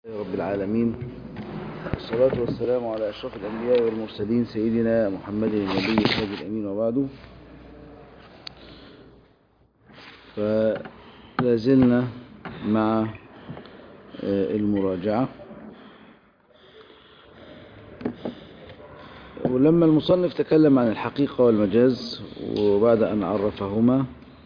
رب العالمين والصلاة والسلام على أشرف الأنبياء والمرسلين سيدنا محمد النبي الهادي الأمين وبعده فلا زلنا مع المراجعة ولما المصنف تكلم عن الحقيقة والمجاز وبعد أن عرفهما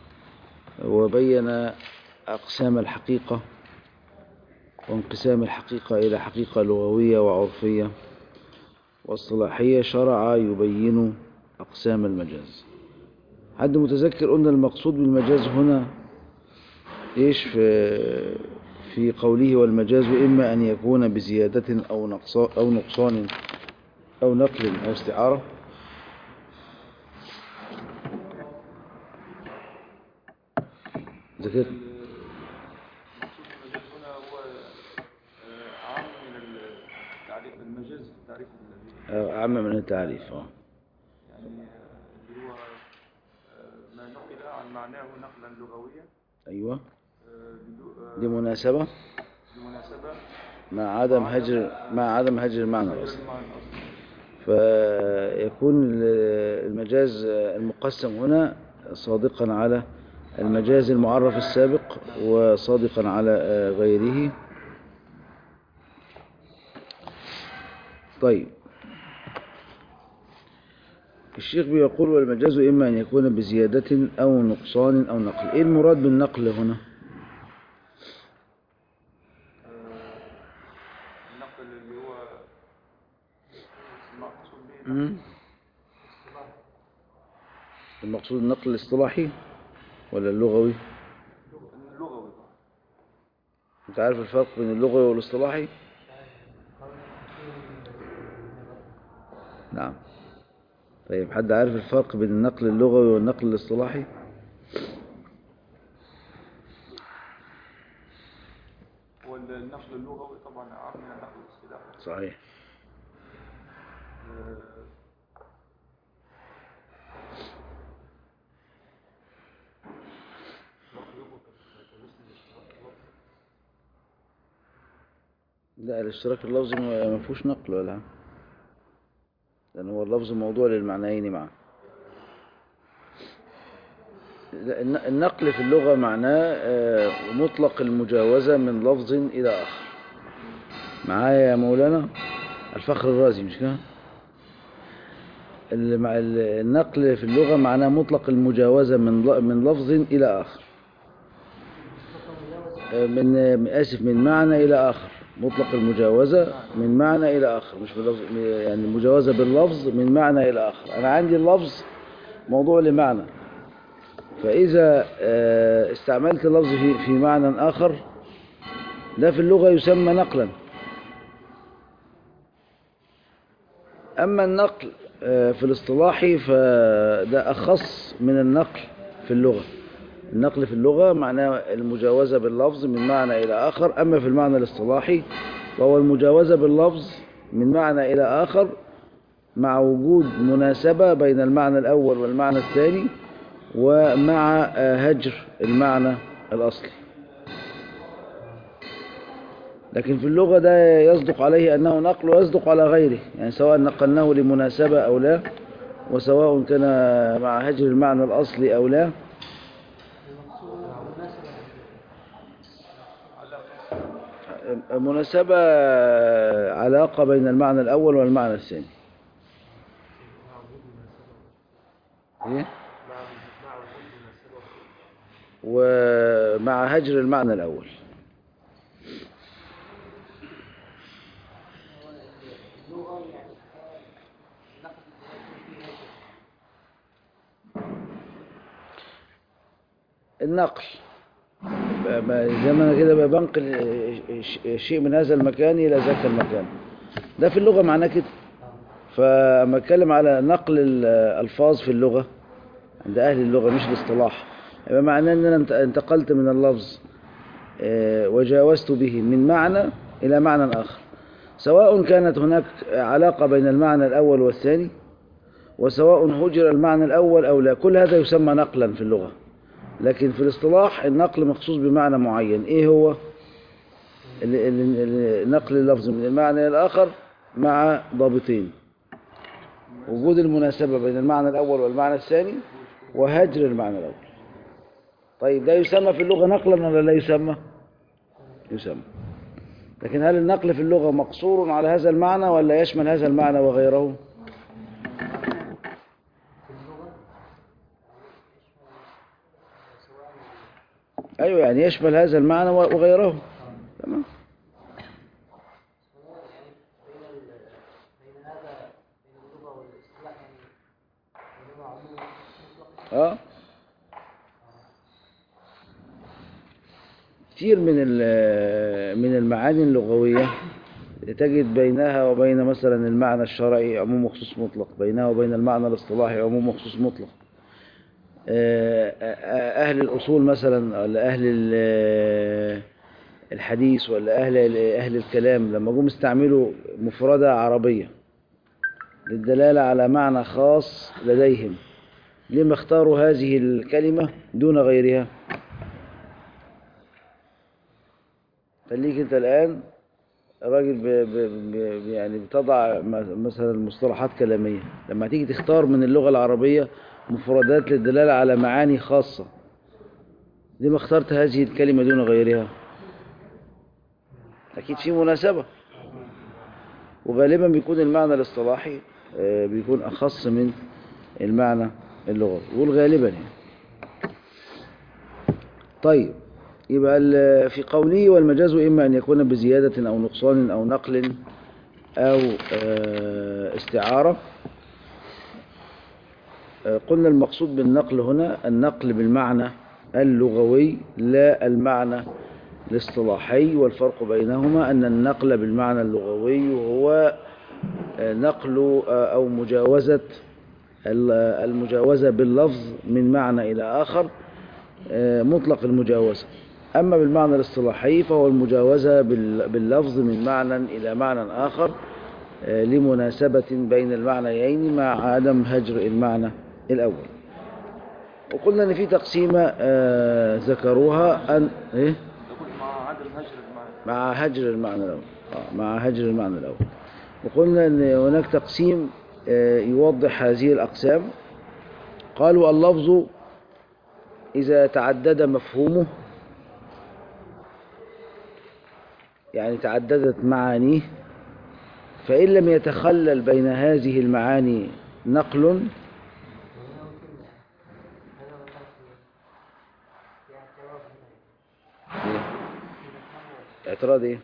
وبين أقسام الحقيقة وانقسام الحقيقة إلى حقيقة لغوية وعرفية واصطلاحية شرع يبين أقسام المجاز حد متذكر قلنا المقصود بالمجاز هنا إيش في, في قوله والمجاز إما أن يكون بزيادة أو نقصان أو نقصان أو نقل أو استعارة ذكرت هنا هو عام من التعريف المجاز التعريف الذي أعم من التعريف آه. يعني اللي هو ما نقل عن معناه نقلا لغويا أيوة بدو- لمناسبة بمناسبة مع عدم هجر مع عدم هجر المعنى غير الأصلي المعنى الأصلي فيكون المجاز المقسم هنا صادقا على المجاز المعرف السابق وصادقا على غيره طيب الشيخ بيقول والمجاز إما أن يكون بزيادة أو نقصان أو نقل إيه المراد بالنقل هنا النقل اللي هو المقصود به مم. المقصود النقل الاصطلاحي ولا اللغوي اللغوي انت عارف الفرق بين اللغوي والاصطلاحي نعم طيب حد عارف الفرق بين النقل اللغوي والنقل الاصطلاحي هو النقل اللغوي طبعا عام من النقل الاصطلاحي صحيح آه، لا الاشتراك اللفظي ما ما فيهوش نقل ولا لأن هو اللفظ موضوع للمعنيين معا لا، الن- النقل في اللغة معناه آه، مطلق المجاوزة من لفظ إلى آخر معايا يا مولانا الفخر الرازي مش كده ال- مع- ال- النقل في اللغة معناه مطلق المجاوزة من ل- من لفظ إلى آخر آه، من آه، آسف من معنى إلى آخر مطلق المجاوزة من معنى إلى آخر مش بلفظ يعني المجاوزة باللفظ من معنى إلى آخر أنا عندي اللفظ موضوع لمعنى فإذا آه، استعملت اللفظ في في معنى آخر ده في اللغة يسمى نقلا أما النقل آه، في الاصطلاحي فده أخص من النقل في اللغة النقل في اللغة معناه المجاوزة باللفظ من معنى إلى آخر أما في المعنى الاصطلاحي وهو المجاوزة باللفظ من معنى إلى آخر مع وجود مناسبة بين المعنى الأول والمعنى الثاني ومع آه، هجر المعنى الأصلي لكن في اللغة ده يصدق عليه أنه نقل ويصدق على غيره يعني سواء نقلناه لمناسبة أو لا وسواء كان مع هجر المعنى الأصلي أو لا مناسبة علاقة بين المعنى الأول والمعنى الثاني إيه؟ ومع هجر المعنى الأول النقل ب- ب- زي ما انا كده بنقل ش- شيء من هذا المكان الى ذاك المكان ده في اللغه معناه كده فما اتكلم على نقل الالفاظ في اللغه عند اهل اللغه مش الاصطلاح يبقى معناه ان انا انت- انتقلت من اللفظ آه، وجاوزت به من معنى الى معنى اخر سواء كانت هناك علاقه بين المعنى الاول والثاني وسواء هجر المعنى الاول او لا كل هذا يسمى نقلا في اللغه لكن في الاصطلاح النقل مخصوص بمعنى معين ايه هو ال- ال- ال- نقل اللفظ من المعنى إلى الآخر مع ضابطين وجود المناسبة بين المعنى الأول والمعنى الثاني وهجر المعنى الأول طيب ده يسمى في اللغة نقلا ولا لا يسمى يسمى لكن هل النقل في اللغة مقصور على هذا المعنى ولا يشمل هذا المعنى وغيره أيوة يعني يشمل هذا المعنى وغيره تمام اه كتير من ال- من المعاني اللغوية تجد بينها وبين مثلا المعنى الشرعي عموم وخصوص مطلق بينها وبين المعنى الاصطلاحي عموم وخصوص مطلق آه، آه، أهل الأصول مثلا ولا أهل ال- الحديث ولا أهل أهل الكلام لما جم استعملوا مفردة عربية للدلالة على معنى خاص لديهم لما اختاروا هذه الكلمة دون غيرها خليك انت الآن راجل ب ب ب يعني بتضع م- مثلا مصطلحات كلامية لما تيجي تختار من اللغة العربية مفردات للدلالة على معاني خاصة لما اخترت هذه الكلمة دون غيرها أكيد في مناسبة وغالبا بيكون المعنى الاصطلاحي آه، بيكون أخص من المعنى اللغوي والغالبا يعني طيب يبقى ال- في قوله والمجاز إما أن يكون بزيادة أو نقصان أو نقل أو آه، استعارة آه، قلنا المقصود بالنقل هنا النقل بالمعنى اللغوي لا المعنى الاصطلاحي والفرق بينهما أن النقل بالمعنى اللغوي هو آه، نقل آه، أو مجاوزة ال- المجاوزة باللفظ من معنى إلى آخر آه، مطلق المجاوزة أما بالمعنى الاصطلاحي فهو المجاوزة بال- باللفظ من معنى إلى معنى آخر آه، لمناسبة بين المعنيين مع عدم هجر المعنى الأول وقلنا أن في تقسيمة آه، ذكروها أن إيه؟ يقول مع عدم هجر المعنى مع هجر المعنى الأول آه، مع هجر المعنى الأول وقلنا أن هناك تقسيم آه، يوضح هذه الأقسام قالوا اللفظ إذا تعدد مفهومه يعني تعددت معانيه فإن لم يتخلل بين هذه المعاني نقل اعتراض ايه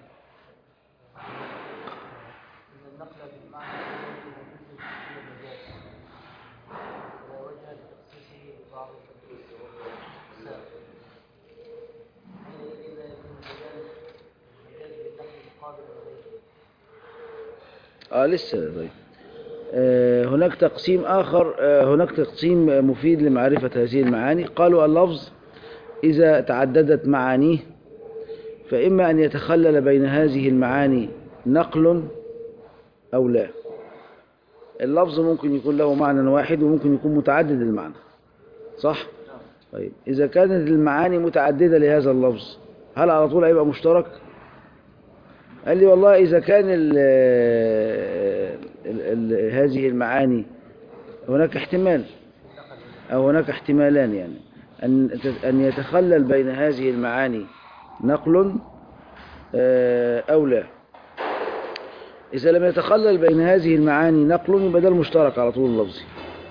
اه لسه طيب آه هناك تقسيم آخر آه هناك تقسيم مفيد لمعرفة هذه المعاني قالوا اللفظ إذا تعددت معانيه فإما أن يتخلل بين هذه المعاني نقل أو لا اللفظ ممكن يكون له معنى واحد وممكن يكون متعدد المعنى صح؟ طيب إذا كانت المعاني متعددة لهذا اللفظ هل على طول هيبقى مشترك؟ قال لي والله إذا كان ال ال ال هذه المعاني هناك احتمال أو هناك احتمالان يعني أن أن يتخلل بين هذه المعاني نقل آه، أو لا إذا لم يتخلل بين هذه المعاني نقل يبقى ده المشترك على طول اللفظي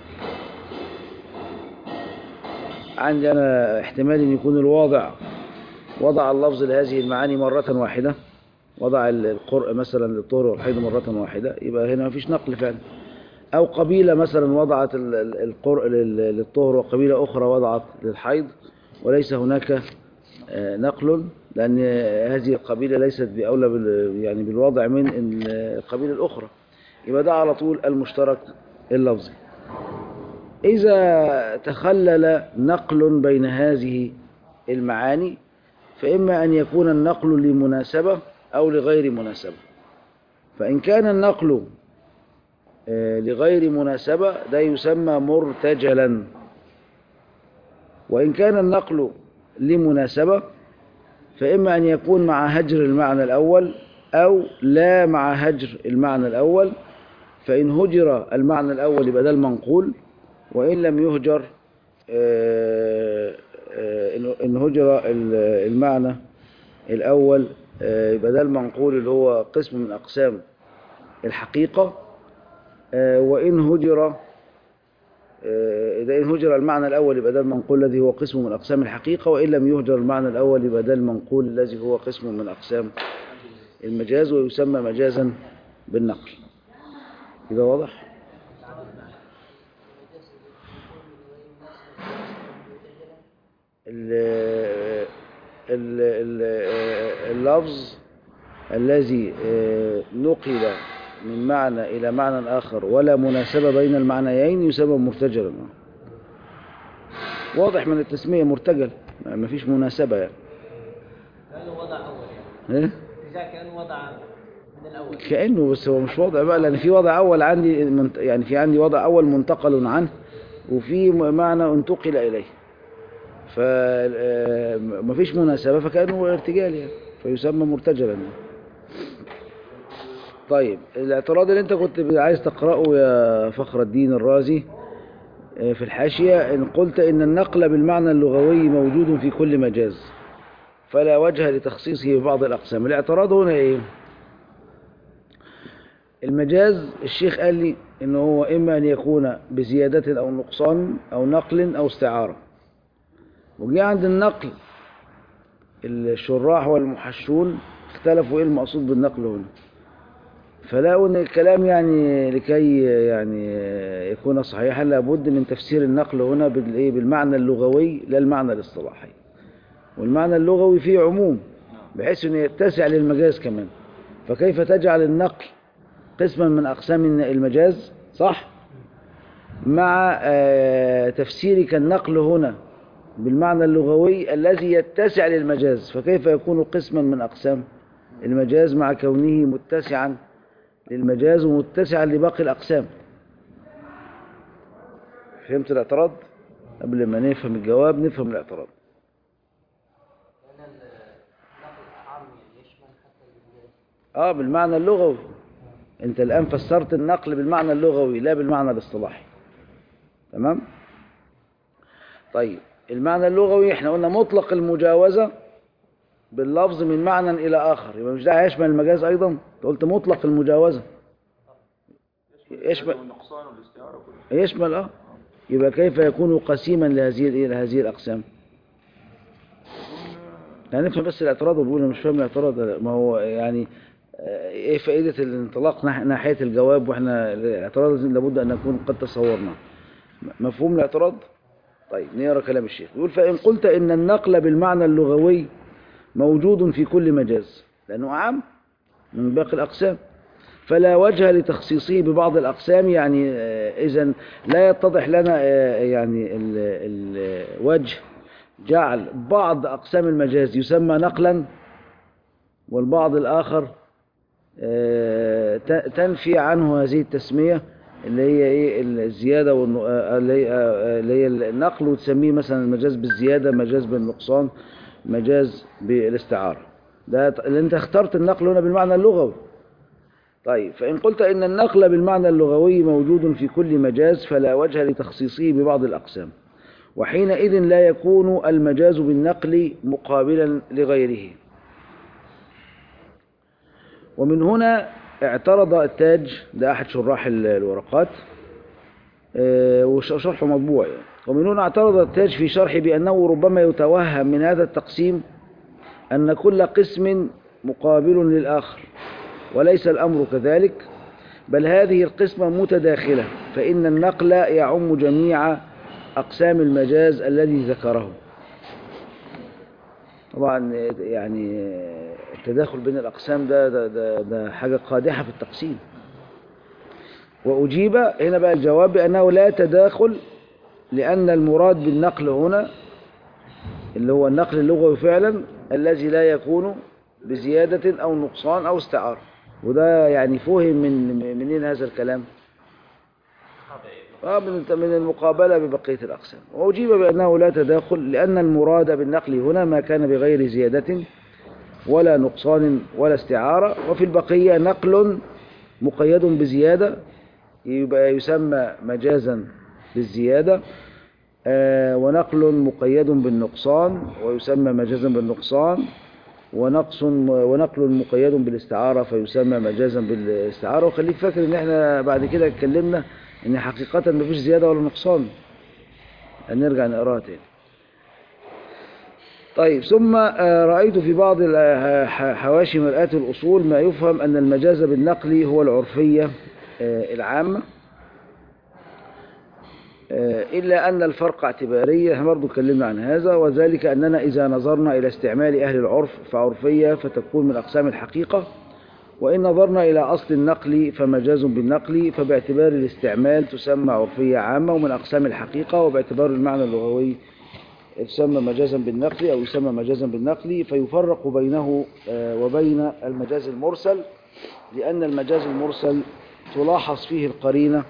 عندي أنا احتمال أن يكون الواضع وضع اللفظ لهذه المعاني مرة واحدة وضع القرء مثلا للطهر والحيض مرة واحدة يبقى هنا مفيش نقل فعلا أو قبيلة مثلا وضعت ال- ال- القرء لل- للطهر وقبيلة أخرى وضعت للحيض وليس هناك آه، نقل لأن هذه القبيلة ليست بأولى بال- يعني بالوضع من ال- القبيلة الأخرى يبقى ده على طول المشترك اللفظي إذا تخلل نقل بين هذه المعاني فإما أن يكون النقل لمناسبة أو لغير مناسبة فإن كان النقل آه، لغير مناسبة ده يسمى مرتجلا وإن كان النقل لمناسبة فإما أن يكون مع هجر المعنى الأول أو لا مع هجر المعنى الأول فإن هجر المعنى الأول يبقى ده المنقول وإن لم يهجر آه، آه، إن- إن هجر ال- المعنى الأول آه، يبقى ده المنقول اللي هو قسم من أقسام الحقيقة آه، وإن هجر آه، إذا إن هجر المعنى الأول يبقى ده المنقول الذي هو قسم من أقسام الحقيقة وإن لم يهجر المعنى الأول يبقى ده المنقول الذي هو قسم من أقسام المجاز ويسمى مجازا بالنقل كده واضح؟ ال- ال- ال- اللفظ الذي آه، نقل من معنى إلى معنى آخر ولا مناسبة بين المعنيين يسمى مرتجلا واضح من التسمية مرتجل ما فيش مناسبة يعني كأنه وضع أول يعني إيه؟ إذا كأنه وضع من الأول كأنه بس هو مش وضع بقى لأن في وضع أول عندي منت- يعني في عندي وضع أول منتقل عنه وفي م- معنى انتقل إليه فمفيش مناسبة فكأنه ارتجال يعني فيسمى مرتجلا يعني. طيب الاعتراض اللي انت كنت عايز تقرأه يا فخر الدين الرازي آه، في الحاشية إن قلت إن النقل بالمعنى اللغوي موجود في كل مجاز فلا وجه لتخصيصه ببعض الأقسام الاعتراض هنا إيه؟ المجاز الشيخ قال لي إنه هو إما أن يكون بزيادة أو نقصان أو نقل أو استعارة وجي عند النقل الشراح والمحشون اختلفوا إيه المقصود بالنقل هنا فلقوا ان الكلام يعني لكي يعني يكون صحيحا لابد من تفسير النقل هنا بالايه بالمعنى اللغوي لا المعنى الاصطلاحي والمعنى اللغوي فيه عموم بحيث انه يتسع للمجاز كمان فكيف تجعل النقل قسما من اقسام المجاز صح مع آه، تفسيرك النقل هنا بالمعنى اللغوي الذي يتسع للمجاز فكيف يكون قسما من اقسام المجاز مع كونه متسعا للمجاز ومتسعا لباقي الأقسام فهمت الاعتراض؟ قبل ما نفهم الجواب نفهم الاعتراض لأن النقل عام يعني يشمل حتى المجاز اه بالمعنى اللغوي انت الآن فسرت النقل بالمعنى اللغوي لا بالمعنى الاصطلاحي تمام؟ طيب المعنى اللغوي احنا قلنا مطلق المجاوزة باللفظ من معنى إلى آخر يبقى مش ده هيشمل المجاز أيضا؟ أنت قلت مطلق المجاوزة يشمل النقصان والاستعارة كله يشمل اه يبقى كيف يكون قسيما لهذه الايه لهذه الاقسام يعني نفهم بس الاعتراض وبقول أنا مش فاهم الاعتراض ما هو يعني آه، ايه فائده الانطلاق ناح- ناحيه الجواب واحنا الاعتراض لازم- لابد ان نكون قد تصورنا م- مفهوم الاعتراض طيب نقرا كلام الشيخ يقول فان قلت ان النقل بالمعنى اللغوي موجود في كل مجاز لانه عام من باقي الاقسام فلا وجه لتخصيصه ببعض الأقسام يعني إذا لا يتضح لنا آه، يعني ال- الوجه جعل بعض أقسام المجاز يسمى نقلا والبعض الآخر آه، ت- تنفي عنه هذه التسمية اللي هي إيه الزيادة والن- آه، اللي هي آه، اللي هي النقل وتسميه مثلا المجاز بالزيادة مجاز بالنقصان مجاز بالاستعارة ده اللي انت اخترت النقل هنا بالمعنى اللغوي طيب فإن قلت إن النقل بالمعنى اللغوي موجود في كل مجاز فلا وجه لتخصيصه ببعض الأقسام وحينئذ لا يكون المجاز بالنقل مقابلا لغيره ومن هنا اعترض التاج ده أحد شراح ال- الورقات آه، وشرحه مطبوع يعني. ومن هنا اعترض التاج في شرحه بأنه ربما يتوهم من هذا التقسيم أن كل قسم مقابل للآخر وليس الأمر كذلك بل هذه القسمة متداخلة فإن النقل يعم جميع أقسام المجاز الذي ذكره طبعا يعني التداخل بين الأقسام ده, ده, ده, ده حاجة قادحة في التقسيم وأجيب هنا بقى الجواب بأنه لا تداخل لأن المراد بالنقل هنا اللي هو النقل اللغوي فعلا الذي لا يكون بزيادة أو نقصان أو استعارة وده يعني فهم من منين هذا الكلام آه من من المقابلة ببقية الأقسام وأجيب بأنه لا تداخل لأن المراد بالنقل هنا ما كان بغير زيادة ولا نقصان ولا استعارة وفي البقية نقل مقيد بزيادة يبقى يسمى مجازا بالزيادة آه، ونقل مقيد بالنقصان ويسمى مجازا بالنقصان ونقص ونقل مقيد بالاستعارة فيسمى مجازا بالاستعارة وخليك فاكر ان احنا بعد كده اتكلمنا ان حقيقة مفيش زيادة ولا نقصان هنرجع نقراها تاني طيب ثم آه، رأيت في بعض ال- ح- حواشي مرآة الأصول ما يفهم أن المجاز بالنقل هو العرفية آه، العامة آه، إلا أن الفرق اعتباري احنا برضو اتكلمنا عن هذا وذلك أننا إذا نظرنا إلى استعمال أهل العرف فعرفية فتكون من أقسام الحقيقة وإن نظرنا إلى أصل النقل فمجاز بالنقل فباعتبار الاستعمال تسمى عرفية عامة ومن أقسام الحقيقة وباعتبار المعنى اللغوي يسمى مجازا بالنقل أو يسمى مجازا بالنقل فيفرق بينه آه، وبين المجاز المرسل لأن المجاز المرسل تلاحظ فيه القرينة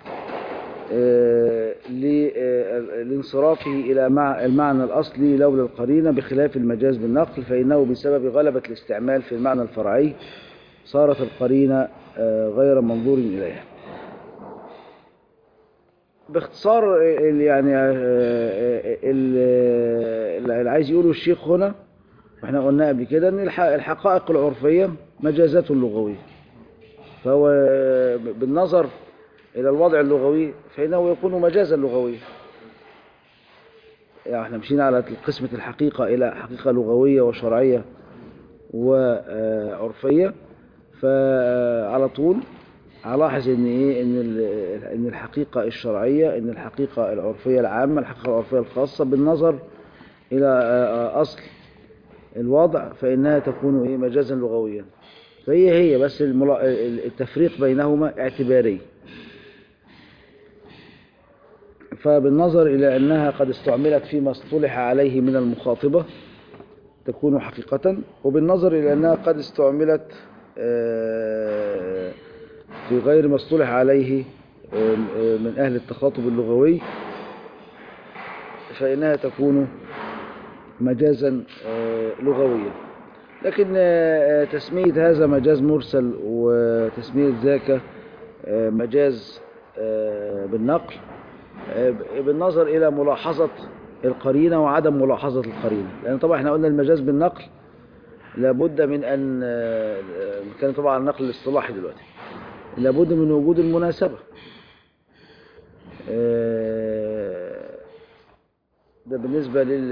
آه، ل- آه، لانصرافه إلى مع المعنى الأصلي لولا القرينة بخلاف المجاز بالنقل فإنه بسبب غلبة الاستعمال في المعنى الفرعي صارت القرينة آه، غير منظور إليها باختصار آه، ال- يعني آه، آه، ال- اللي عايز يقوله الشيخ هنا واحنا قلنا قبل كده ان الح- الحقائق العرفية مجازات لغوية فهو آه، بالنظر إلى الوضع اللغوي فإنه يكون مجازا لغويا يعني احنا مشينا على قسمة الحقيقة إلى حقيقة لغوية وشرعية وعرفية فعلى طول هلاحظ ان ايه ان ال- ان الحقيقة الشرعية ان الحقيقة العرفية العامة الحقيقة العرفية الخاصة بالنظر الى آه، اصل الوضع فانها تكون ايه مجازا لغويا فهي هي بس الملا- التفريق بينهما اعتباري فبالنظر إلى أنها قد استعملت فيما اصطلح عليه من المخاطبة تكون حقيقة وبالنظر إلى أنها قد استعملت آه، في غير ما اصطلح عليه آه، آه، من أهل التخاطب اللغوي فإنها تكون مجازا آه، لغويا لكن آه، آه، تسمية هذا مجاز مرسل وتسمية ذاك آه، مجاز آه، بالنقل آه، بالنظر إلى ملاحظة القرينة وعدم ملاحظة القرينة لأن طبعا احنا قلنا المجاز بالنقل لابد من أن آه، كان طبعا النقل الاصطلاحي دلوقتي لابد من وجود المناسبة آه، ده بالنسبة لل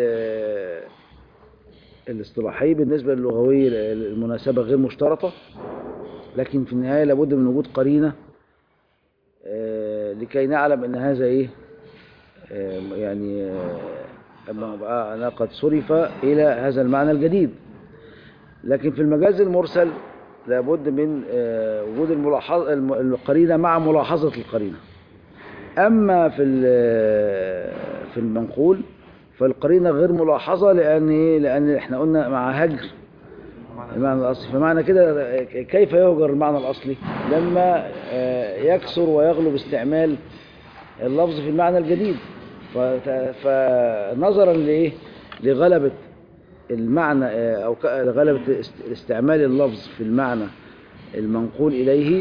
الاصطلاحي بالنسبة للغوي المناسبة غير مشترطة لكن في النهاية لابد من وجود قرينة آه، لكي نعلم ان هذا ايه آه، يعني آه، أما بقى أنا قد صرف إلى هذا المعنى الجديد لكن في المجاز المرسل لابد من آه، وجود الملاحظة الم- القرينة مع ملاحظة القرينة أما في ال- في المنقول فالقرينة غير ملاحظة لأن إيه؟ لأن إحنا قلنا مع هجر المعنى الأصلي فمعنى كده كيف يهجر المعنى الأصلي لما آه، يكثر ويغلب استعمال اللفظ في المعنى الجديد فت- فنظرا لإيه لغلبة المعنى آه، أو ك- غلبة است- استعمال اللفظ في المعنى المنقول إليه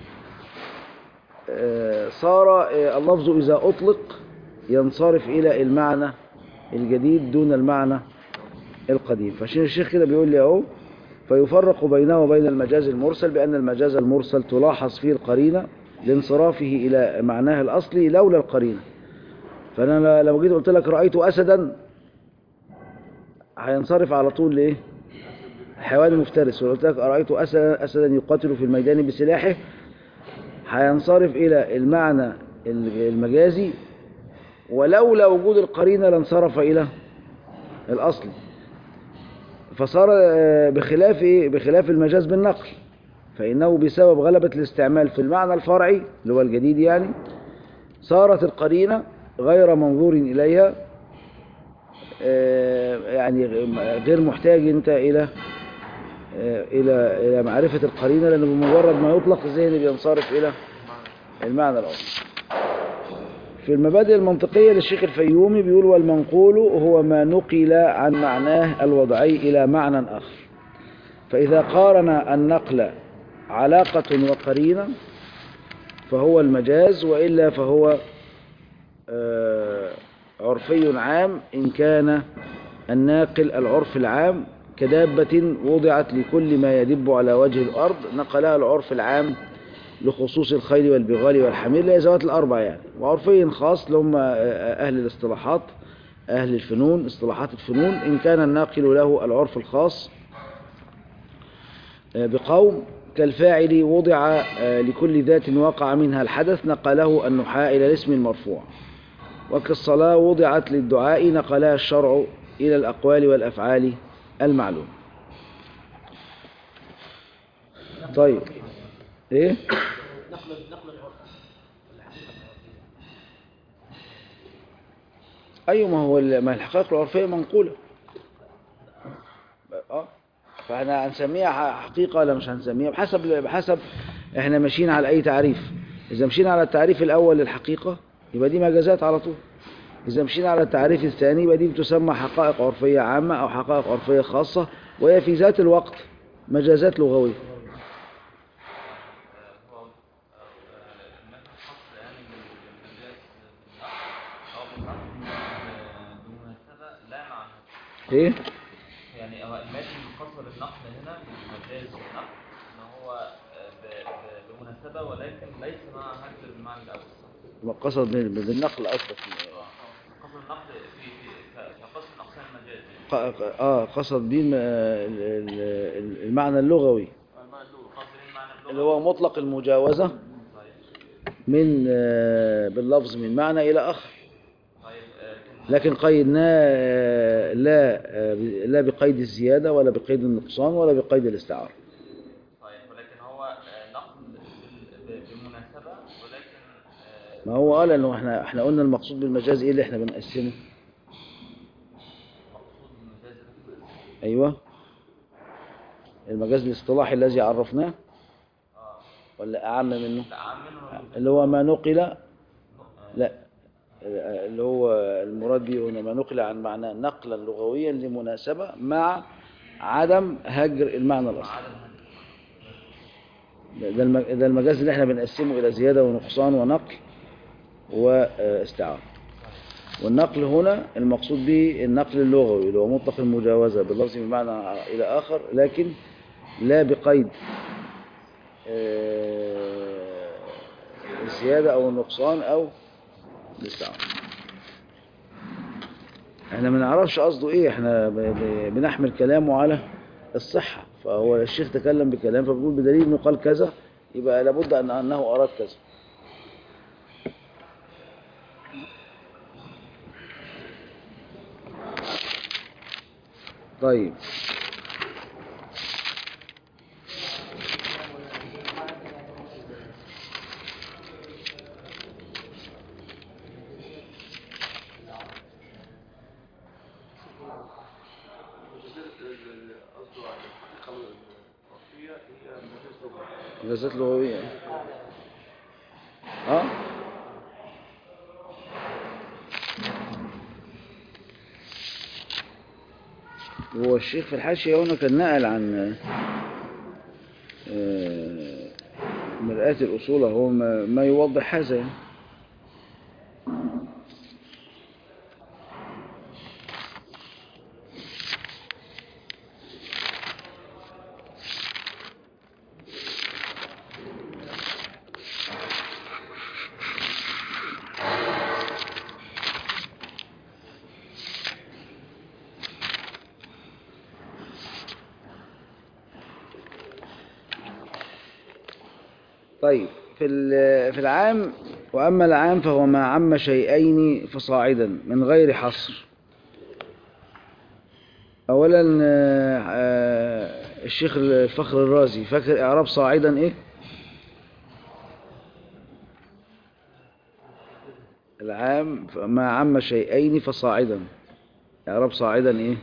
آه، صار آه، اللفظ إذا أطلق ينصرف إلى المعنى الجديد دون المعنى القديم فعشان الشيخ كده بيقول لي اهو فيفرق بينه وبين المجاز المرسل بأن المجاز المرسل تلاحظ فيه القرينة لانصرافه إلى معناه الأصلي لولا القرينة فأنا لو جيت قلت لك رأيت أسدا هينصرف على طول لإيه حيوان مفترس ولو قلت لك رأيت أسدا, أسدا يقاتل في الميدان بسلاحه هينصرف إلى المعنى المجازي ولولا وجود القرينة لانصرف إلى الأصل فصار آه، بخلاف إيه؟ بخلاف المجاز بالنقل فإنه بسبب غلبة الاستعمال في المعنى الفرعي اللي هو الجديد يعني صارت القرينة غير منظور إليها آه، يعني غير محتاج أنت إلى آه، إلى إلى معرفة القرينة لأنه بمجرد ما يطلق الذهن بينصرف إلى المعنى الأصلي في المبادئ المنطقية للشيخ الفيومي بيقول والمنقول هو ما نقل عن معناه الوضعي إلى معنى آخر فإذا قارن النقل علاقة وقرينة فهو المجاز وإلا فهو آه، عرفي عام إن كان الناقل العرف العام كدابة وضعت لكل ما يدب على وجه الأرض نقلها العرف العام لخصوص الخيل والبغال والحمير اللي هي ذوات الأربع يعني وعرفي خاص لهم أهل الاصطلاحات أهل الفنون اصطلاحات الفنون إن كان الناقل له العرف الخاص بقوم كالفاعل وضع لكل ذات وقع منها الحدث نقله النحاء إلى الاسم المرفوع وكالصلاة وضعت للدعاء نقلها الشرع إلى الأقوال والأفعال المعلوم طيب إيه نقل نقل العرف الحقيقة العرفية أيوة ما هو ال- ما الحقائق العرفية منقولة اه فاحنا هنسميها ح- حقيقة ولا مش هنسميها بحسب بحسب احنا ماشيين على أي تعريف إذا مشينا على التعريف الأول للحقيقة يبقى دي مجازات على طول إذا مشينا على التعريف الثاني يبقى دي بتسمى حقائق عرفية عامة أو حقائق عرفية خاصة وهي في ذات الوقت مجازات لغوية هو المثل الخاص يعني بالمجاز بالنقل أو بالنقل بمناسبة لا معنى إيه؟ يعني هو المثل الخاص بالنقل هنا بالمجاز بالنقل إن هو آه، ب- ب- بمناسبة ولكن ليس مع هذا المعنى الأول قصد بال- بالنقل أصلا قصد النقل في في ك- كقسم من أقسام المجاز يعني ق- ق- اه قصد بيه الم- ال- ال- المعنى اللغوي قصد المعنى اللغوي اللي هو مطلق المجاوزة طيب من آه، باللفظ من معنى إلى آخر طيب آه، لكن قيدناه آه، لا آه، ب- لا بقيد الزيادة ولا بقيد النقصان ولا بقيد الاستعارة طيب ولكن هو آه، نقل بال- ب- بمناسبة ولكن آه، ما هو قال انه احنا احنا قلنا المقصود بالمجاز ايه اللي احنا بنقسمه مقصود المجاز بالمناسبة. ايوه المجاز الاصطلاحي الذي عرفناه اه ولا اعم منه لا عام منه اللي هو ما نقل لا اللي هو المراد به هنا ما نقل عن معناه نقلا لغويا لمناسبة مع عدم هجر المعنى الأصلي عدم هذا ده ده الم- ده المجاز اللي احنا بنقسمه إلى زيادة ونقصان ونقل واستعارة والنقل هنا المقصود به النقل اللغوي اللي هو مطلق المجاوزة باللفظ بمعنى إلى آخر لكن لا بقيد آه، الزيادة أو النقصان أو الاستعارة احنا ما نعرفش قصده ايه احنا ب- ب- بنحمل كلامه على الصحة فهو الشيخ تكلم بكلام فبيقول بدليل انه قال كذا يبقى لابد ان انه اراد كذا طيب قصده على الحقيقة العرفية هي مجاز لغوي مجازات لغوية اه هو الشيخ في الحاشية هنا كان نقل عن آه، مرآة الأصول هو ما ما يوضح هذا يعني. طيب في ال- في العام وأما العام فهو ما عم شيئين فصاعدا من غير حصر أولا آه، آه، الشيخ الفخر الرازي فاكر إعراب صاعدا إيه؟ العام ما عم شيئين فصاعدا إعراب صاعدا إيه؟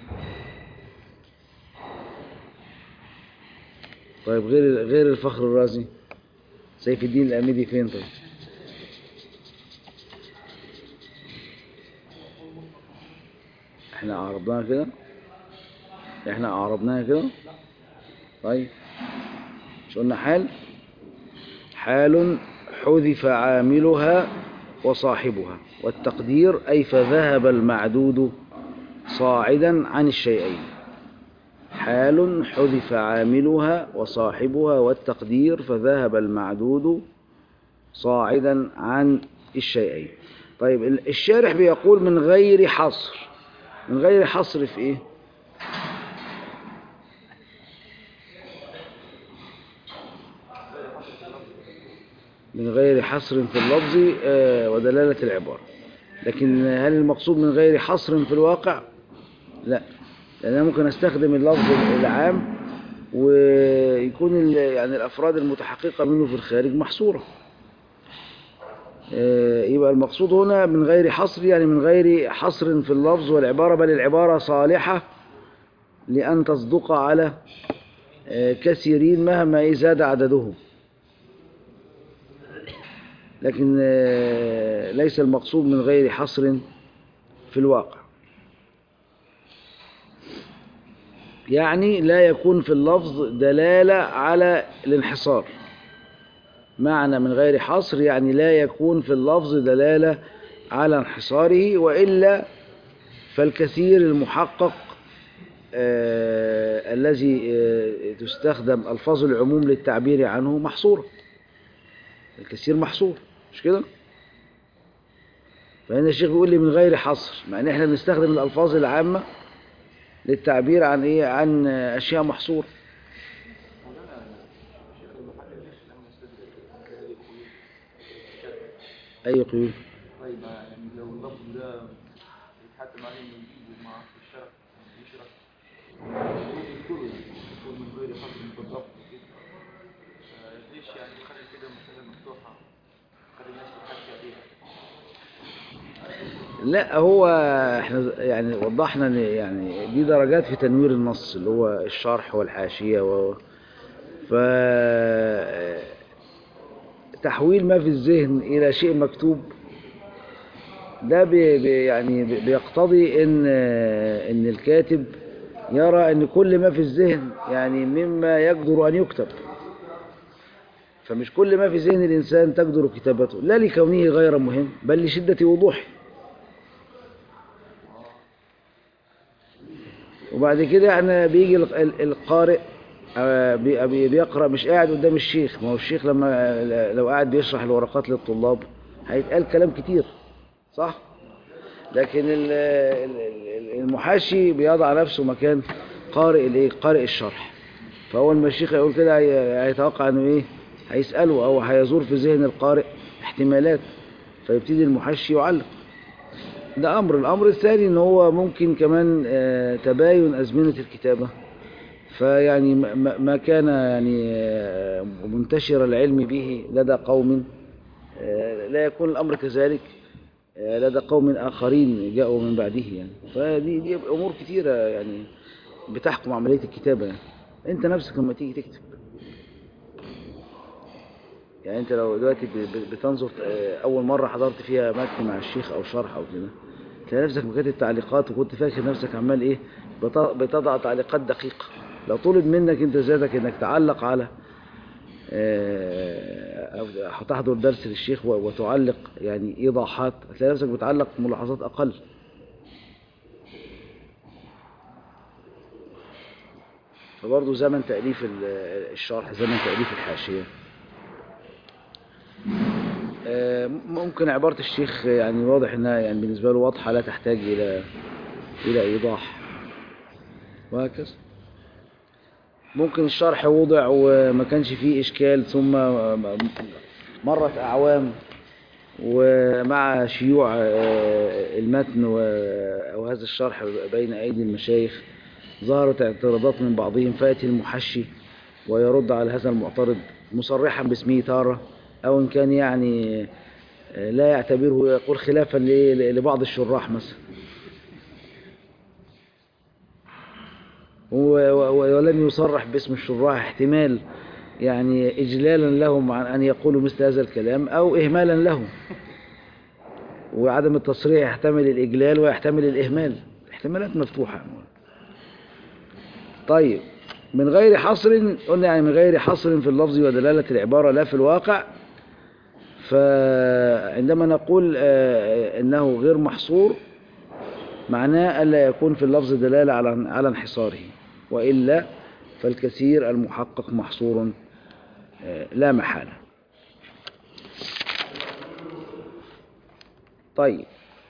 طيب غير غير الفخر الرازي سيف الدين الأميدي فين طيب احنا عرضناها كده احنا عرضناها كده طيب مش قلنا حال حال حذف عاملها وصاحبها والتقدير أي فذهب المعدود صاعدا عن الشيئين حال حذف عاملها وصاحبها والتقدير فذهب المعدود صاعدا عن الشيئين طيب ال- الشارح بيقول من غير حصر من غير حصر في ايه من غير حصر في اللفظ آه، ودلالة العبارة لكن هل المقصود من غير حصر في الواقع لا لأن أنا ممكن أستخدم اللفظ العام ويكون ال- يعني الأفراد المتحققة منه في الخارج محصورة آه، يبقى المقصود هنا من غير حصر يعني من غير حصر في اللفظ والعبارة بل العبارة صالحة لأن تصدق على آه، كثيرين مهما زاد عددهم لكن آه، ليس المقصود من غير حصر في الواقع يعني لا يكون في اللفظ دلالة على الانحصار معنى من غير حصر يعني لا يكون في اللفظ دلالة على انحصاره وإلا فالكثير المحقق آه الذي آه تستخدم ألفاظ العموم للتعبير عنه محصورة الكثير محصور مش كده فهنا الشيخ بيقول لي من غير حصر مع ان احنا بنستخدم الألفاظ العامة للتعبير عن ايه عن آه، أشياء محصورة أي قيود طيب يعني لو اللفظ ده يتحتم عليه انه يجيبه مع في الشرع يشرح يذكره يكون من غير حصر في اللفظ وكده آه، ليش يعني خلي كده مسألة مفتوحة خلي الناس تحكي عليها لا هو احنا يعني وضحنا ان يعني دي درجات في تنوير النص اللي هو الشرح والحاشية و ف تحويل ما في الذهن إلى شيء مكتوب ده بي بي يعني بي- بيقتضي ان ان الكاتب يرى ان كل ما في الذهن يعني مما يقدر ان يكتب فمش كل ما في ذهن الانسان تقدر كتابته لا لكونه غير مهم بل لشدة وضوحه وبعد كده يعني بيجي ال- ال- القارئ آه، بي- بي- بيقرأ مش قاعد قدام الشيخ ما هو الشيخ لما لو قاعد بيشرح الورقات للطلاب هيتقال كلام كتير صح لكن ال- ال- ال- المحاشي بيضع نفسه مكان قارئ الايه قارئ الشرح فاول ما الشيخ يقول كده هي- هيتوقع انه ايه هيسأله او هيزور في ذهن القارئ احتمالات فيبتدي المحشي يعلق ده امر الامر الثاني ان هو ممكن كمان آه، تباين ازمنه الكتابه فيعني ما- ما ما كان يعني آه، منتشر العلم به لدى قوم آه، لا يكون الامر كذلك آه، لدى قوم اخرين جاءوا من بعده يعني فدي دي امور كثيره يعني بتحكم عمليه الكتابه يعني انت نفسك لما تيجي تكتب يعني انت لو دلوقتي ب- ب- بتنظر آه، اول مره حضرت فيها متن مع الشيخ او شرح او كده تلاقي نفسك مكاتب تعليقات وكنت فاكر نفسك عمال ايه بت- بتضع تعليقات دقيقه لو طلب منك انت ذاتك انك تعلق على آه، او هتحضر درس للشيخ و- وتعلق يعني ايضاحات هتلاقي نفسك بتعلق ملاحظات اقل فبرضه زمن تأليف ال- الشرح زمن تأليف الحاشية آه، ممكن عبارة الشيخ يعني واضح انها يعني بالنسبة له واضحة لا تحتاج إلى إلى إيضاح وهكذا ممكن الشرح وضع وما كانش فيه إشكال ثم مرت أعوام ومع شيوع آه، المتن و- أو هذا الشرح بين أيدي المشايخ ظهرت اعتراضات من بعضهم فيأتي المحشي ويرد على هذا المعترض مصرحا باسمه تارة أو إن كان يعني آه، لا يعتبره يقول خلافا ل- لبعض الشراح مثلا و- و- ولم يصرح باسم الشراح احتمال يعني إجلالا لهم عن أن يقولوا مثل هذا الكلام أو إهمالا لهم وعدم التصريح يحتمل الإجلال ويحتمل الإهمال احتمالات مفتوحة طيب من غير حصر قلنا يعني من غير حصر في اللفظ ودلالة العبارة لا في الواقع فعندما نقول آه، انه غير محصور معناه الا يكون في اللفظ دلالة على على انحصاره والا فالكثير المحقق محصور آه، لا محالة طيب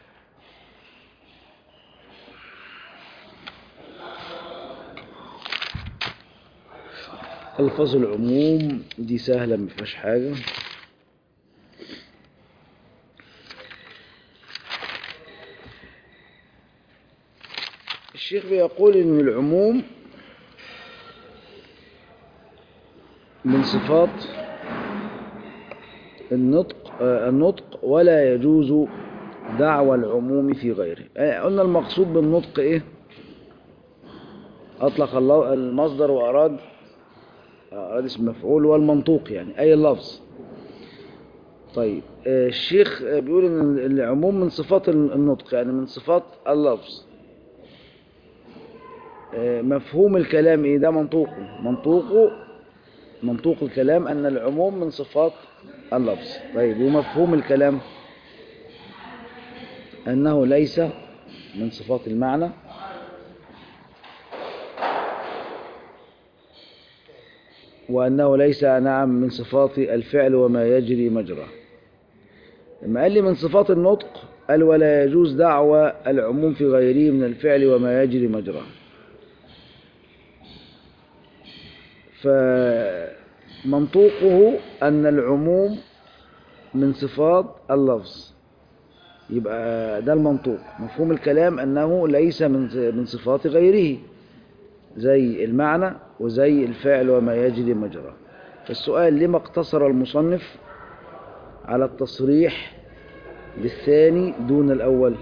ألفاظ العموم دي سهلة ما فيهاش حاجة الشيخ بيقول إن العموم من صفات النطق آه، النطق ولا يجوز دعوى العموم في غيره آه، قلنا المقصود بالنطق إيه أطلق الله المصدر وأراد أراد اسم مفعول والمنطوق يعني أي اللفظ طيب آه، الشيخ آه، بيقول إن العموم من صفات النطق يعني من صفات اللفظ آه، مفهوم الكلام إيه ده منطوقه منطوقه منطوق الكلام أن العموم من صفات اللفظ طيب ومفهوم الكلام أنه ليس من صفات المعنى وأنه ليس نعم من صفات الفعل وما يجري مجرى لما قال لي من صفات النطق قال ولا يجوز دعوى العموم في غيره من الفعل وما يجري مجراه فمنطوقه أن العموم من صفات اللفظ يبقى ده المنطوق مفهوم الكلام أنه ليس من من صفات غيره زي المعنى وزي الفعل وما يجري مجراه فالسؤال لما اقتصر المصنف على التصريح بالثاني دون الأول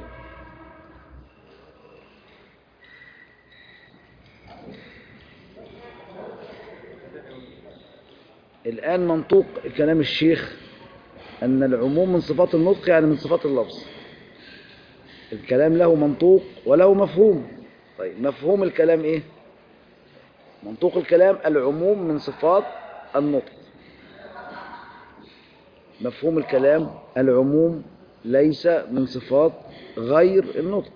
الآن منطوق كلام الشيخ أن العموم من صفات النطق يعني من صفات اللفظ الكلام له منطوق وله مفهوم طيب مفهوم الكلام إيه منطوق الكلام العموم من صفات النطق مفهوم الكلام العموم ليس من صفات غير النطق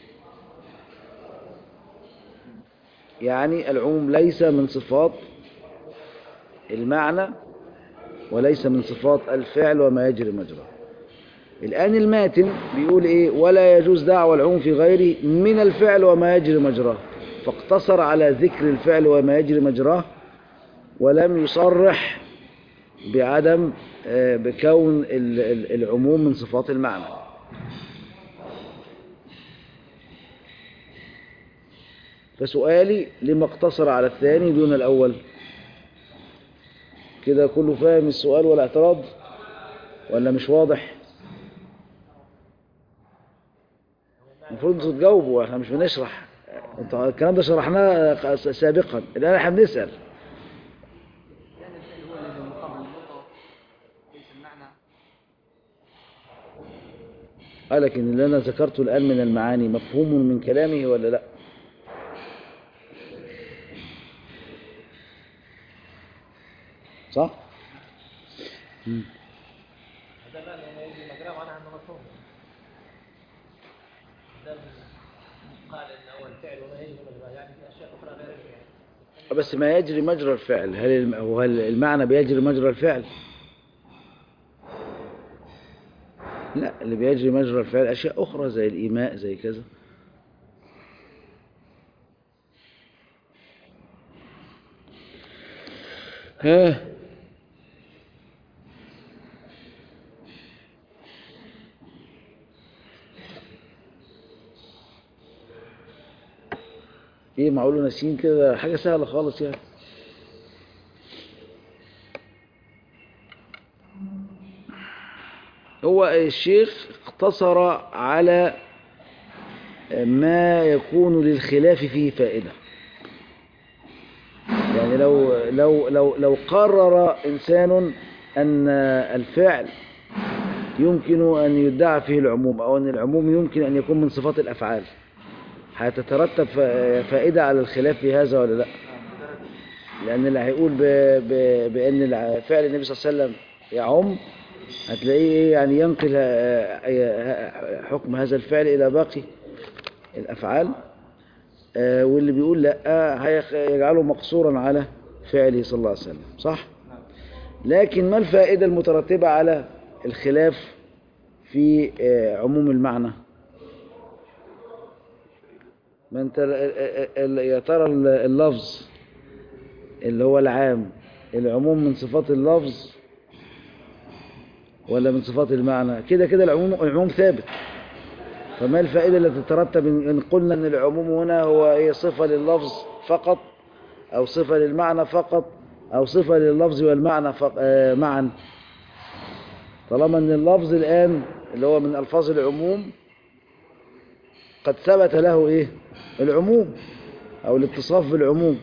يعني العموم ليس من صفات المعنى وليس من صفات الفعل وما يجري مجرى الآن الماتن بيقول إيه ولا يجوز دعوى العموم في غيره من الفعل وما يجري مجراه فاقتصر على ذكر الفعل وما يجري مجراه ولم يصرح بعدم آه، بكون ال- ال- العموم من صفات المعنى فسؤالي لما اقتصر على الثاني دون الأول كده كله فاهم السؤال والاعتراض ولا مش واضح المفروض انتوا تجاوبوا احنا مش بنشرح انتوا الكلام ده شرحناه سابقا الان احنا بنسأل لأن الفعل هو الذي مقابل النطق ليس المعنى قال لك ان اللي انا ذكرته الان من المعاني مفهوم من كلامه ولا لا صح هذا معنى ما يجري مجراه معناها انه مفهوم ده قال ان هو الفعل وما يجري مجراه يعني في اشياء اخرى غير الفعل بس ما يجري مجرى الفعل هل الم- هو هل المعنى بيجري مجرى الفعل لا اللي بيجري مجرى الفعل اشياء اخرى زي الايماء زي كذا ها ايه معقول ناسيين كده حاجه سهله خالص يعني هو الشيخ اقتصر على ما يكون للخلاف فيه فائدة يعني لو لو لو لو قرر إنسان أن الفعل يمكن أن يدعى فيه العموم أو أن العموم يمكن أن يكون من صفات الأفعال هتترتب فا- فائدة على الخلاف في هذا ولا لا لأن اللي هيقول ب... ب... بأن الع- فعل النبي صلى الله عليه وسلم يعم هتلاقيه إيه يعني ينقل آه، آه، حكم هذا الفعل إلى باقي الأفعال آه، واللي بيقول لا هيخ- يجعله مقصورا على فعله صلى الله عليه وسلم صح؟ لكن ما الفائدة المترتبة على الخلاف في آه، عموم المعنى ما انت ال- ال- ال- يا ترى ال- اللفظ اللي هو العام العموم من صفات اللفظ ولا من صفات المعنى كده كده العموم العموم ثابت فما الفائدة التي تترتب إن إن قلنا أن العموم هنا هو إيه صفة لللفظ فقط أو صفة للمعنى فقط أو صفة لللفظ والمعنى فق... آه معا طالما أن اللفظ الآن اللي هو من ألفاظ العموم قد ثبت له إيه العموم أو الاتصاف بالعموم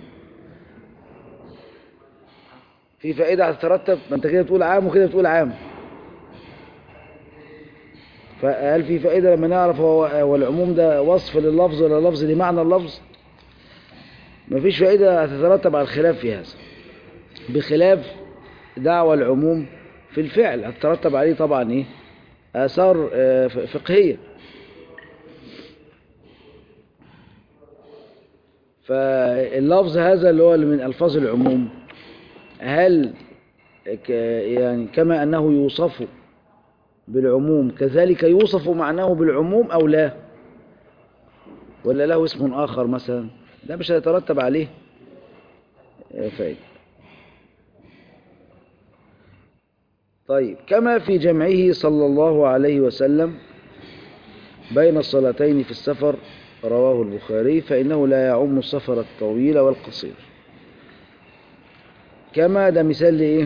في فائدة هتترتب ما أنت كده بتقول عام وكده بتقول عام فهل في فائدة لما نعرف هو هو العموم ده وصف لللفظ ولا لفظ لمعنى اللفظ مفيش فائدة هتترتب على الخلاف في هذا بخلاف دعوى العموم في الفعل هتترتب عليه طبعا ايه آثار آه، ف- فقهية فاللفظ هذا اللي هو من ألفاظ العموم هل ك- يعني كما أنه يوصف بالعموم كذلك يوصف معناه بالعموم أو لا ولا له اسم آخر مثلا ده مش هيترتب عليه آه، فائدة طيب كما في جمعه صلى الله عليه وسلم بين الصلاتين في السفر رواه البخاري فإنه لا يعم السفر الطويل والقصير كما ده مثال لإيه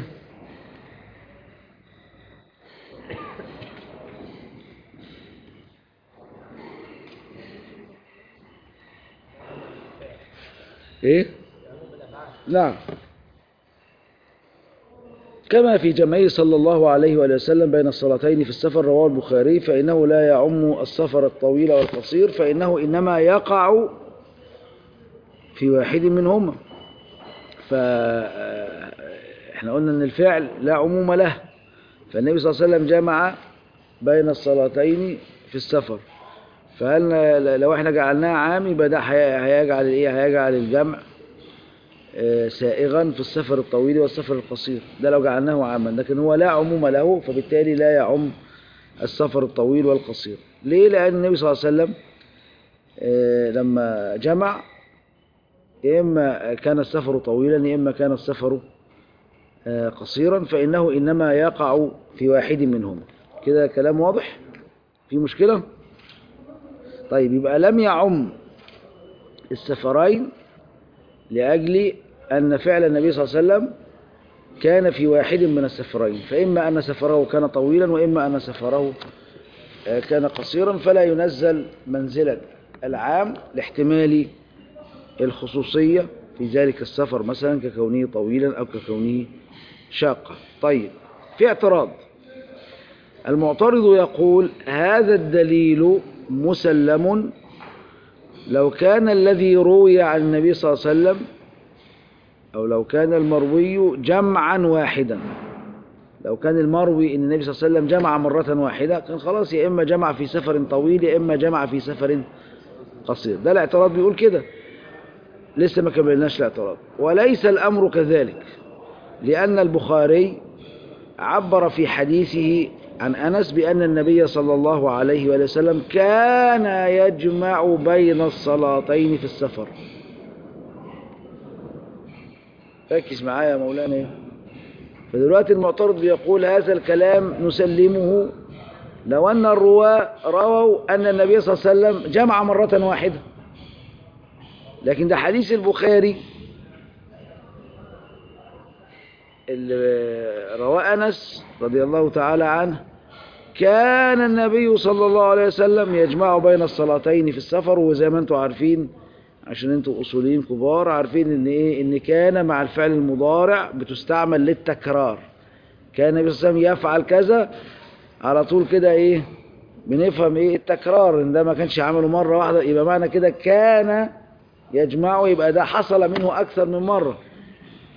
إيه نعم كما في جمعه صلى الله عليه وآله وسلم بين الصلاتين في السفر رواه البخاري فإنه لا يعم السفر الطويل والقصير فإنه إنما يقع في واحد منهما فإحنا قلنا أن الفعل لا عموم له فالنبي صلى الله عليه وسلم جمع بين الصلاتين في السفر فهل لو احنا جعلناه عام يبقى ده هي- هيجعل ايه هيجعل الجمع آه، سائغا في السفر الطويل والسفر القصير ده لو جعلناه عاما لكن هو لا عموم له فبالتالي لا يعم السفر الطويل والقصير ليه لأن النبي صلى الله عليه وسلم آه، لما جمع يا إما كان السفر طويلا يا إما كان السفر آه، قصيرا فإنه إنما يقع في واحد منهما كده كلام واضح في مشكلة طيب يبقى لم يعم السفرين لأجل أن فعل النبي صلى الله عليه وسلم كان في واحد من السفرين فإما أن سفره كان طويلا وإما أن سفره آه، كان قصيرا فلا ينزل منزلا العام لاحتمال الخصوصية في ذلك السفر مثلا ككونه طويلا أو ككونه شاقا طيب في اعتراض المعترض يقول هذا الدليل مسلم لو كان الذي روي عن النبي صلى الله عليه وسلم أو لو كان المروي جمعا واحدا لو كان المروي ان النبي صلى الله عليه وسلم جمع مرة واحدة كان خلاص يا إما جمع في سفر طويل يا إما جمع في سفر قصير ده الاعتراض بيقول كده لسه ما كملناش الاعتراض وليس الأمر كذلك لأن البخاري عبر في حديثه عن أنس بأن النبي صلى الله عليه وآله وسلم كان يجمع بين الصلاتين في السفر ركز معايا يا مولانا فدلوقتي المعترض بيقول هذا الكلام نسلمه لو أن الرواة رووا أن النبي صلى الله عليه وسلم جمع مرة واحدة لكن ده حديث البخاري اللي رواه أنس رضي الله تعالى عنه كان النبي صلى الله عليه وسلم يجمع بين الصلاتين في السفر وزي ما انتم عارفين عشان انتم اصوليين كبار عارفين ان ايه ان كان مع الفعل المضارع بتستعمل للتكرار كان النبي صلى الله عليه وسلم يفعل كذا على طول كده ايه بنفهم ايه التكرار ان ده ما كانش عمله مره واحده يبقى معنى كده كان يجمعه يبقى ده حصل منه اكثر من مره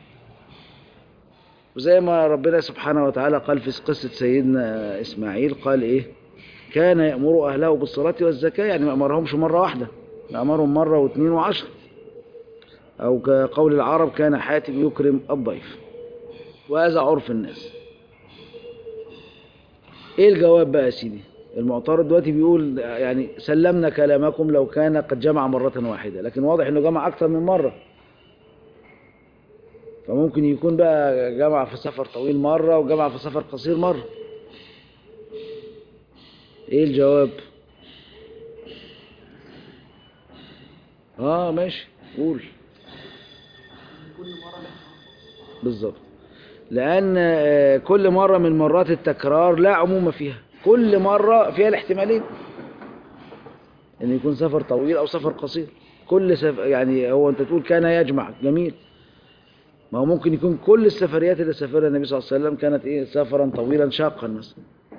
وزي ما ربنا سبحانه وتعالى قال في قصة سيدنا إسماعيل قال إيه كان يأمر أهله بالصلاة والزكاة يعني ما أمرهمش مرة واحدة أمرهم مرة واثنين وعشر أو كقول العرب كان حاتم يكرم الضيف وهذا عرف الناس ايه الجواب بقى يا سيدي المعترض دلوقتي بيقول يعني سلمنا كلامكم لو كان قد جمع مرة واحدة لكن واضح انه جمع اكثر من مرة فممكن يكون بقى جمع في سفر طويل مرة وجمع في سفر قصير مرة ايه الجواب اه ماشي قول بالظبط لأن آه، كل مرة من مرات التكرار لا عموم فيها كل مرة فيها الاحتمالين ان يكون سفر طويل او سفر قصير كل سف... يعني هو انت تقول كان يجمع جميل ما هو ممكن يكون كل السفريات اللي سافرها النبي صلى الله عليه وسلم كانت ايه سفرا طويلا شاقا مثلا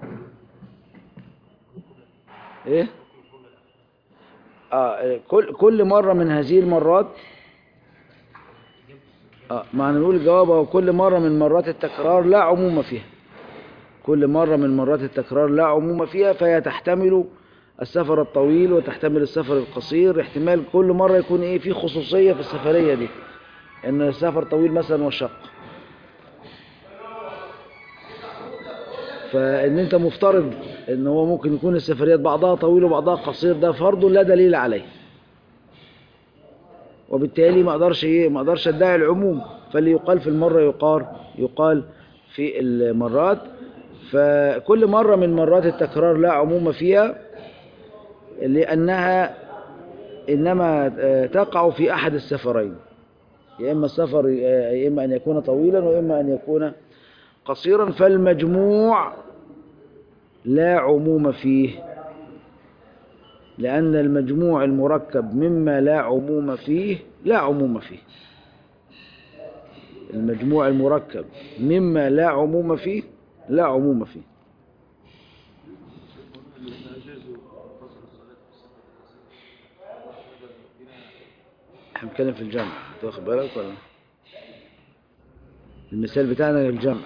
ايه اه كل كل مرة من هذه المرات اه ما نقول الجواب هو كل مرة من مرات التكرار لا عموم فيها كل مرة من مرات التكرار لا عموم فيها فهي تحتمل السفر الطويل وتحتمل السفر القصير احتمال كل مرة يكون ايه في خصوصية في السفرية دي ان السفر طويل مثلا وشق فان انت مفترض ان هو ممكن يكون السفريات بعضها طويل وبعضها قصير ده فرض لا دليل عليه وبالتالي ما اقدرش ايه ما اقدرش ادعي العموم فاللي يقال في المرة يقال يقال في المرات فكل مرة من مرات التكرار لا عموم فيها لأنها إنما آه، تقع في أحد السفرين يا إما السفر آه، يا إما أن يكون طويلا وإما أن يكون قصيرا فالمجموع لا عموم فيه لأن المجموع المركب مما لا عموم فيه لا عموم فيه المجموع المركب مما لا عموم فيه لا عموم فيه احنا بنتكلم في الجمع انت واخد بالك ولا المثال بتاعنا الجمع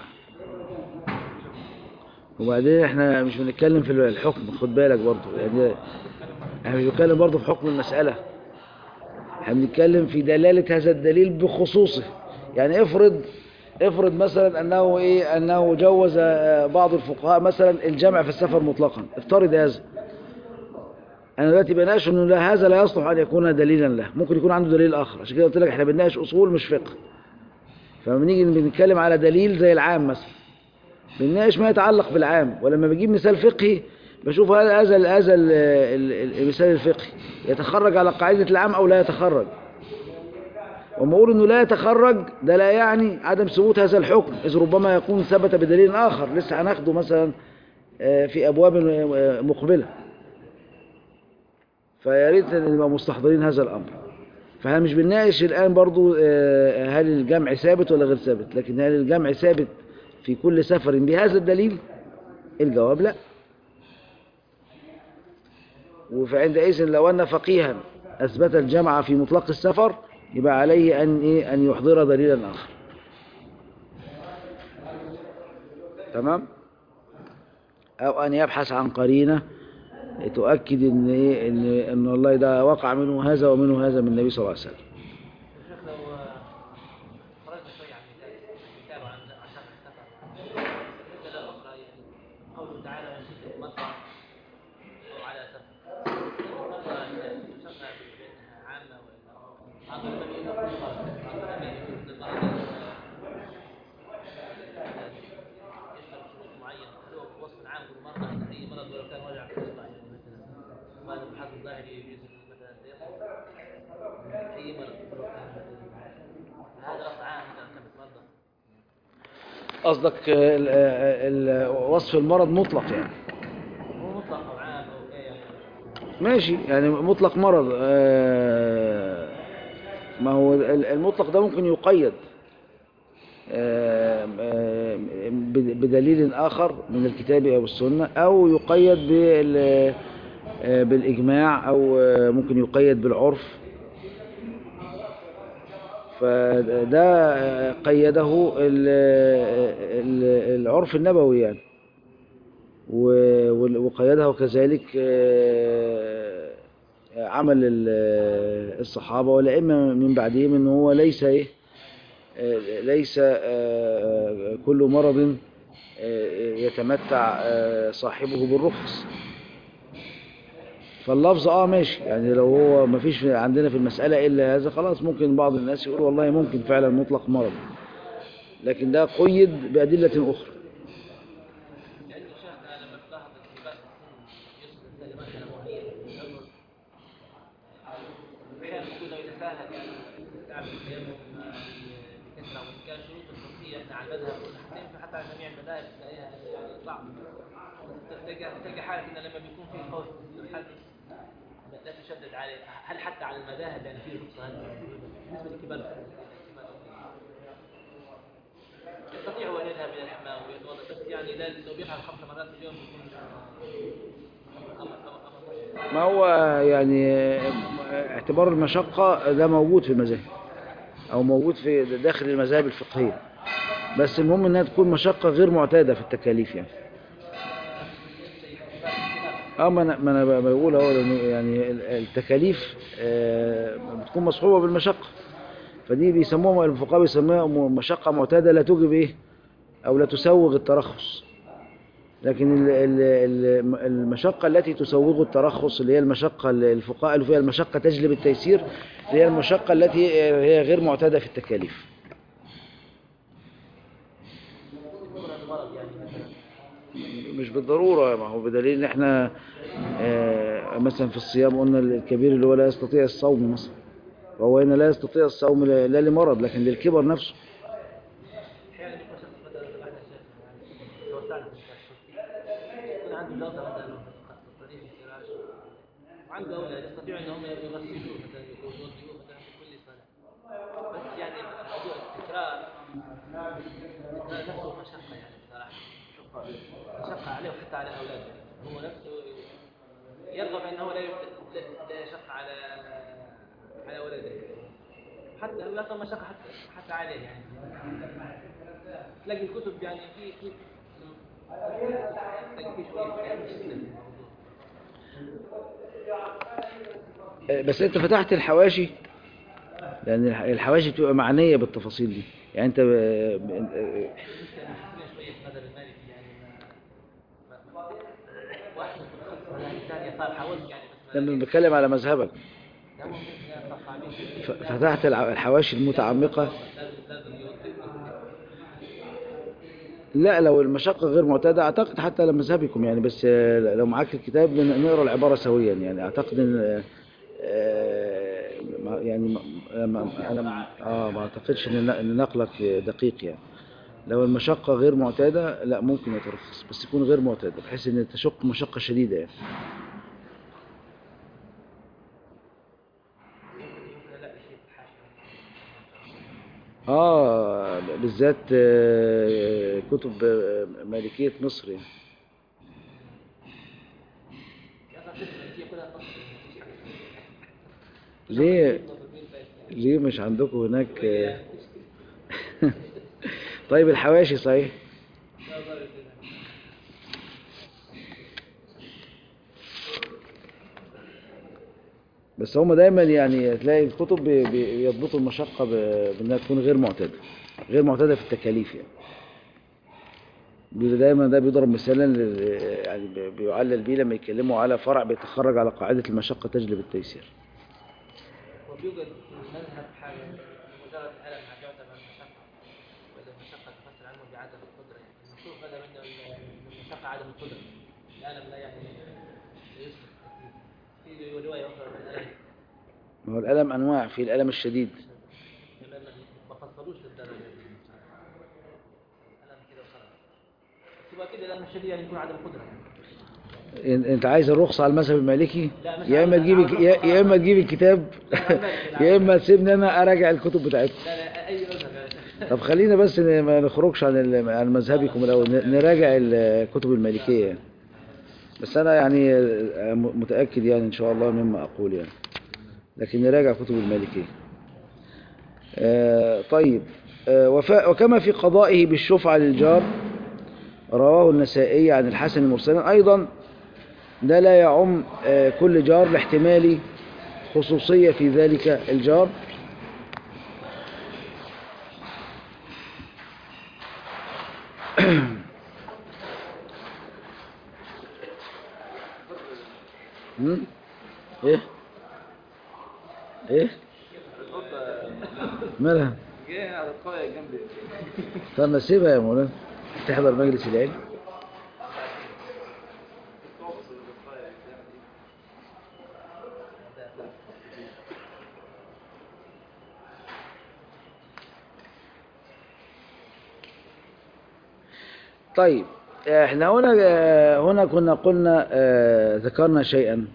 وبعدين احنا مش بنتكلم في الحكم خد بالك برضه يعني احنا مش بنتكلم برضه في حكم المسألة احنا بنتكلم في دلالة هذا الدليل بخصوصه يعني افرض افرض مثلا انه ايه انه جوز آه، بعض الفقهاء مثلا الجمع في السفر مطلقا افترض هذا انا دلوقتي بناقش انه لا هذا لا يصلح ان يكون دليلا له ممكن يكون عنده دليل اخر عشان كده قلت لك احنا بنناقش اصول مش فقه فلما نيجي بنتكلم على دليل زي العام مثلا بنناقش ما يتعلق بالعام ولما بجيب مثال فقهي بشوف هذا هذا ال- هذا ال- ال- المثال الفقهي يتخرج على قاعدة العام او لا يتخرج وما اقول انه لا يتخرج ده لا يعني عدم ثبوت هذا الحكم اذ ربما يكون ثبت بدليل اخر لسه هناخده مثلا آه، في ابواب آه، مقبله فيا ريت ان نبقى مستحضرين هذا الامر فاحنا مش بنناقش الان برضو آه، هل الجمع ثابت ولا غير ثابت لكن هل الجمع ثابت في كل سفر بهذا الدليل الجواب لا فعندئذ لو ان فقيها اثبت الجمع في مطلق السفر يبقى عليه ان ايه ان يحضر دليلا اخر تمام او ان يبحث عن قرينه تؤكد ان ايه ان ان والله ده وقع منه هذا ومنه هذا من النبي صلى الله عليه وسلم شيخ لو خرجنا شوية عن مثال مثال عن عن شرح السفر مثل أخرى يعني قوله تعالى وإن كنتم مطر أو على سفر المطر تسمى بأنها عامة ولا عقل الذي يكون مرض عقل الذي يكون المرض يشمل شروط معينة هل هو وصف عام بالمرض عند أي مرض ولو كان وجع في الإصبع يعني مثلا قال الحظ الظاهري يجوز مثلا تيسر أي مرض ولو كان مثلا هذا لفظ عام إذا كان مرضى قصدك ال- ال- وصف المرض مطلق يعني هو مطلق أو عام أو إيه يعني ماشي يعني مطلق مرض آه، ما هو ال- المطلق ده ممكن يقيد آه، آه، بد- بدليل آخر من الكتاب أو السنة أو يقيد بال- آه، بالإجماع أو آه، ممكن يقيد بالعرف ف فده آه، قيده ال- ال- العرف النبوي يعني و- وال- وقيده كذلك آه، عمل ال- الصحابة والأئمة من بعدهم إن هو ليس إيه آه، ليس آه، كل مرض آه، يتمتع آه، صاحبه بالرخص فاللفظ اه ماشي يعني لو هو ما فيش عندنا في المسألة إلا هذا خلاص ممكن بعض الناس يقول والله ممكن فعلا مطلق مرض لكن ده قيد بأدلة أخرى لأن شيخنا لما تلاحظ الكبار يصل إلى مثلا معين ينظر أحيانا يقول لو يتساهل يعني يستعمل التيمم بكثرة وإن كان شروط الخصوصية إحنا على المذهب حتى يمكن حتى على جميع المذاهب تلاقيها يعني صعب تلقى تلقى حالك إن لما بيكون في قول الحدث لا تشدد عليه هل حتى على المذاهب يعني في رخصة هل بالنسبة للكبار يستطيع هو أن يذهب إلى الحمام ويتوضأ بس يعني لا لو بيفعل خمس مرات في اليوم يكون أمر أمر أمر ما هو يعني اعتبار المشقة ده موجود في المذاهب أو موجود في داخل المذاهب الفقهية بس المهم إنها تكون مشقة غير معتادة في التكاليف يعني اه ما انا ما انا ب- بقول اهو لأنه يعني ال- التكاليف آه، بتكون مصحوبه بالمشقه فدي بيسموها الفقهاء بيسموها م- مشقه معتاده لا توجب ايه او لا تسوغ الترخص لكن ال- ال- ال- المشقه التي تسوغ الترخص اللي هي المشقه اللي الفقهاء قالوا فيها المشقه تجلب التيسير اللي هي المشقه التي هي غير معتاده في التكاليف يكون المرض يعني مثلا مش بالضرورة ما هو بدليل ان احنا آه، مثلا في الصيام قلنا الكبير اللي هو لا يستطيع الصوم مثلا فهو هنا لا يستطيع الصوم لا لا لمرض لكن للكبر نفسه احيانا يكون شخص مثلا واحد شيخ يعني توسعنا في الشخص يكون عنده جلطه مثلا في طريق الفراش وعنده اولاد يستطيع ان هم يغسلوه مثلا يوضئوه مثلا في كل صلاه بس يعني موضوع التكرار التكرار نفسه مشقه يعني بصراحه مشقه عليه وحتى على اولاده هو نفسه يرغب انه لا يشق- لا يشق على على ولده حتى لا تكون مشقه حتى حتى عليه يعني تلاقي الكتب يعني في في تلاقي في شويه يعني شدة في الموضوع آه، بس انت فتحت الحواشي لان الح- الحواشي بتبقى معنية بالتفاصيل دي يعني انت ب- ب- آه، فيها شويه مذهب المالكي يعني ما ما ما واحد متخصص يعني ثانيه صار حاولت يعني بس ما لما بنتكلم على مذهبك لا ممكن يعني صار صعبين ف- فتحت الع- الحواشي المتعمقة لازم لازم يوثق لا لو المشقة غير معتادة أعتقد حتى لمذهبكم يعني بس آه، لو معاك الكتاب ن- نقرأ العبارة سويا يعني أعتقد إن آه، آه، ما- يعني ما- ما- أنا ما- آه ما أعتقدش إن ن- إن نقلك دقيق يعني لو المشقة غير معتادة لا ممكن يترخص بس يكون غير معتادة بحيث إن تشق مشقة شديدة يعني يمكن لا شيء في الحاشيه آه بالذات آه، كتب آه، مالكية مصر يعني اصلا كتب الانجيل كلها نص مفيش حاجه ليه ليه مش عندكم هناك آه، طيب الحواشي صحيح بس هم دايما يعني تلاقي الكتب بي- بي- بيضبطوا المشقة ب- بانها تكون غير معتادة غير معتادة في التكاليف يعني بيبقى دايما ده بيضرب مثالا لل- يعني بي- بيعلل بيه لما يتكلموا على فرع بيتخرج على قاعدة المشقة تجلب التيسير وبيوجد في المذهب حاجه مجرد الالم هتعتبر مشقه واذا المشقه تفسر عنه بعدم القدره يعني المشهور هذا من من المشقه عدم القدره الالم لا يعني لا يصلح في روايه اخرى من الالم ما هو الألم أنواع في الألم الشديد كمان ما فصلوش للدرجه دي الم كده وخلاص بس يبقى كده الالم الشديد يعني يكون عدم قدره يعني إن- انت عايز الرخصة على المذهب المالكي لا، مش يا اما عاوز- تجيب عاوز الك- يا الرخصة يا اما تجيب الكتاب يا اما تسيبني انا اراجع الكتب بتاعتكم لا لا اي مذهب يعني طب خلينا بس ن- ما نخرجش عن ال- عن مذهبكم الاول ن- نراجع الكتب المالكية يعني. بس انا يعني آه، م- متأكد يعني ان شاء الله مما اقول يعني لكن نراجع كتب المالكية آه، طيب آه، وف- وكما في قضائه بالشفعة للجار رواه النسائي عن الحسن المرسل أيضا ده لا يعم آه، كل جار لاحتمال خصوصية في ذلك الجار هم؟ ايه ايه مالها جاي على القاية جنبي طب ما سيبها يا مولانا تحضر مجلس العلم طيب احنا هنا آه، هنا كنا قلنا آه، ذكرنا شيئا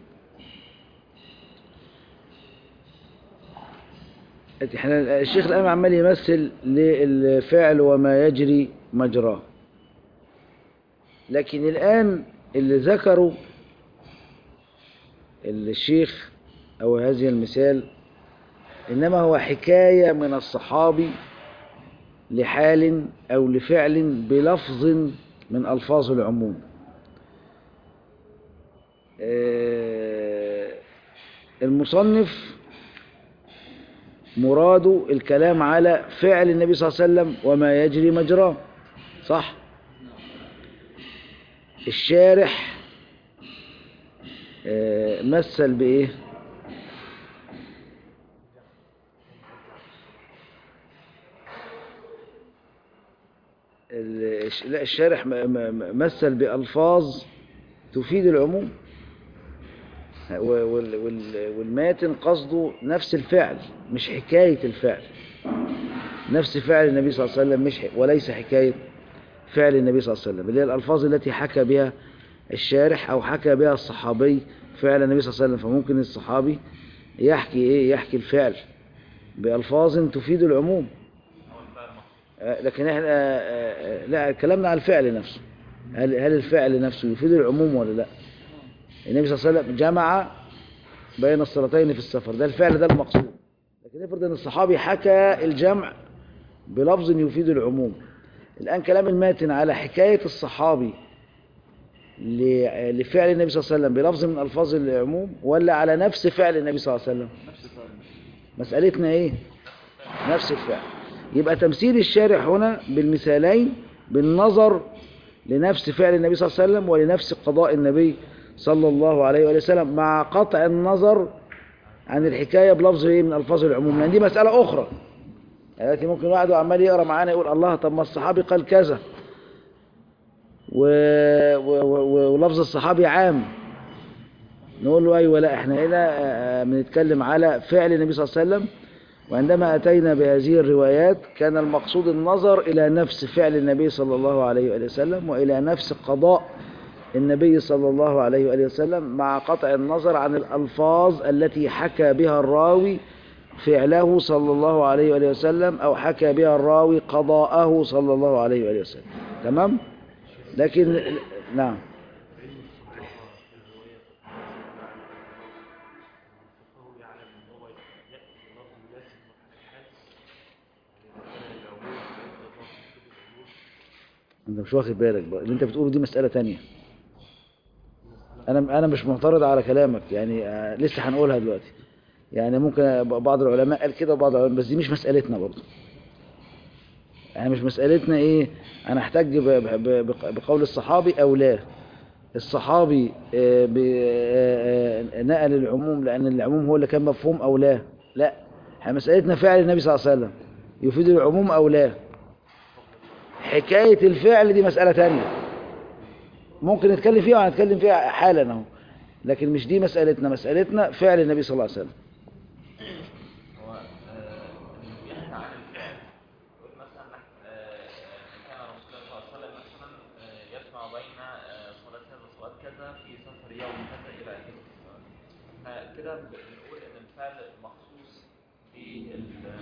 احنا الشيخ الآن عمال يمثل للفعل وما يجري مجراه لكن الآن اللي ذكره الشيخ أو هذه المثال إنما هو حكاية من الصحابي لحال أو لفعل بلفظ من ألفاظ العموم آه، المصنف مراده الكلام على فعل النبي صلى الله عليه وسلم وما يجري مجراه صح الشارح آه، مثل بإيه ال- الش- لا الشارح م- م- مثل بألفاظ تفيد العموم و- وال- وال- والماتن قصده نفس الفعل مش حكاية الفعل نفس فعل النبي صلى الله عليه وسلم مش ح- وليس حكاية فعل النبي صلى الله عليه وسلم اللي هي الألفاظ التي حكى بها الشارح أو حكى بها الصحابي فعل النبي صلى الله عليه وسلم فممكن الصحابي يحكي إيه يحكي الفعل بألفاظ تفيد العموم هو الفعل مقصود آه، لكن احنا آه، آه، لا كلامنا على الفعل نفسه هل هل الفعل نفسه يفيد العموم ولا لا النبي صلى الله عليه وسلم جمع بين الصلاتين في السفر ده الفعل ده المقصود لكن افرض ان الصحابي حكى الجمع بلفظ يفيد العموم الان كلام الماتن على حكاية الصحابي ل- لفعل النبي صلى الله عليه وسلم بلفظ من الفاظ العموم ولا على نفس فعل النبي صلى الله عليه وسلم نفس الفعل مسألتنا ايه نفس الفعل يبقى تمثيل الشارع هنا بالمثالين بالنظر لنفس فعل النبي صلى الله عليه وسلم ولنفس قضاء النبي صلى الله عليه وآله وسلم مع قطع النظر عن الحكاية بلفظ ايه من ألفاظ العموم لأن دي مسألة أخرى يعني دلوقتي ممكن واحد عمال يقرأ معانا يقول الله طب ما الصحابي قال كذا و... و... و... ولفظ الصحابي عام نقول له أيوة لا احنا هنا آه، بنتكلم على فعل النبي صلى الله عليه وسلم وعندما أتينا بهذه الروايات كان المقصود النظر إلى نفس فعل النبي صلى الله عليه وآله وسلم وإلى نفس قضاء النبي صلى الله عليه وآله وسلم مع قطع النظر عن الألفاظ التي حكى بها الراوي فعله صلى الله عليه وآله وسلم أو حكى بها الراوي قضاءه صلى الله عليه وآله وسلم تمام لكن نعم انت مش واخد بالك بقى اللي انت بتقوله دي مسألة تانية انا انا مش معترض على كلامك يعني آه، لسه هنقولها دلوقتي يعني ممكن بعض العلماء قال كده وبعض العلماء بس دي مش مسألتنا برضه يعني مش مسألتنا ايه انا احتج ب- ب- ب- بقول الصحابي او لا الصحابي آه، ب- آه، آه، نقل العموم لان العموم هو اللي كان مفهوم او لا لا احنا مسألتنا فعل النبي صلى الله عليه وسلم يفيد العموم او لا حكاية الفعل دي مسألة تانية ممكن نتكلم فيها وهنتكلم فيها حالا اهو لكن مش دي مسألتنا مسألتنا فعل النبي صلى الله عليه وسلم هو آه، إنه بيحكي عن الفعل يقول مثلا نح- آه، آه، كان رسول الله صلى الله عليه وسلم مثلا آه، يجمع بين آه، صلاة كذا وصلاة كذا في سفر يوم كذا إلى آخره فكده بنقول إن الفعل مخصوص في ال-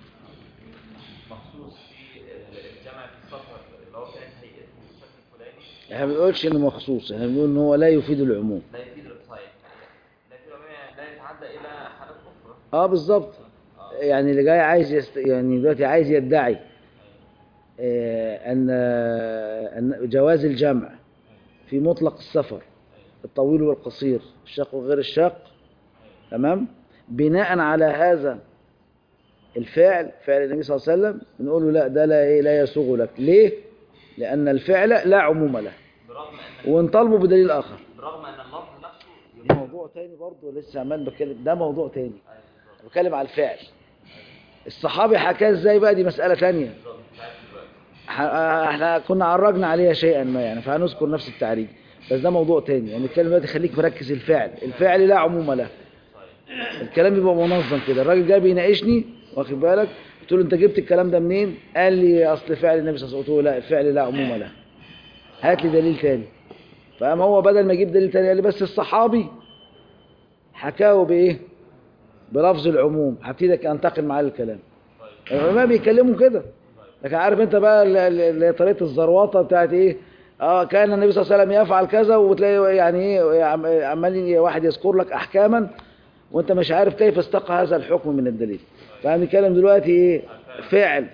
مخصوص في الجمع في السفر اللي هو كانت هيئته بالشكل الفلاني احنا ما بنقولش انه مخصوص احنا بنقول ان هو لا يفيد العموم لا يفيد الصحيح لا يفيد العموم يعني لا يتعدى إلى حالات أخرى اه بالظبط يعني اللي جاي عايز يست... يعني دلوقتي عايز يدعي آه، أن أن جواز الجمع في مطلق السفر الطويل والقصير الشاق وغير الشاق تمام بناء على هذا الفعل فعل النبي صلى الله عليه وسلم بنقول له لا ده لا إيه لا يسوغ لك ليه؟ لأن الفعل لا عموم له برغم ان ونطالبه بدليل آخر برغم ان اللفظ نفسه ده موضوع تاني برضه لسه عمال بتكلم ده موضوع تاني أنا بتكلم على الفعل الصحابي حكاه ازاي بقى دي مسألة تانية ح- احنا كنا عرجنا عليها شيئا ما يعني فهنذكر نفس التعريج بس ده موضوع تاني يعني الكلام دلوقتي خليك مركز الفعل الفعل لا عموم له الكلام يبقى منظم كده الراجل جاي بيناقشني واخد بالك قلت له انت جبت الكلام ده منين قال لي اصل فعل النبي صلى الله عليه وسلم قلت له لا الفعل لا عموم له هات لي دليل تاني فقام هو بدل ما يجيب دليل تاني قال لي بس الصحابي حكاه بايه بلفظ العموم هبتدي انتقل معاه الكلام العلماء بيتكلموا كده لكن عارف انت بقى ال- ال- اللي هي طريقه الزروطه بتاعت ايه اه كان النبي صلى الله عليه وسلم يفعل كذا وتلاقي يعني ايه عم- عمال واحد يذكر لك احكاما وانت مش عارف كيف استقى هذا الحكم من الدليل فهنتكلم دلوقتي ايه فعل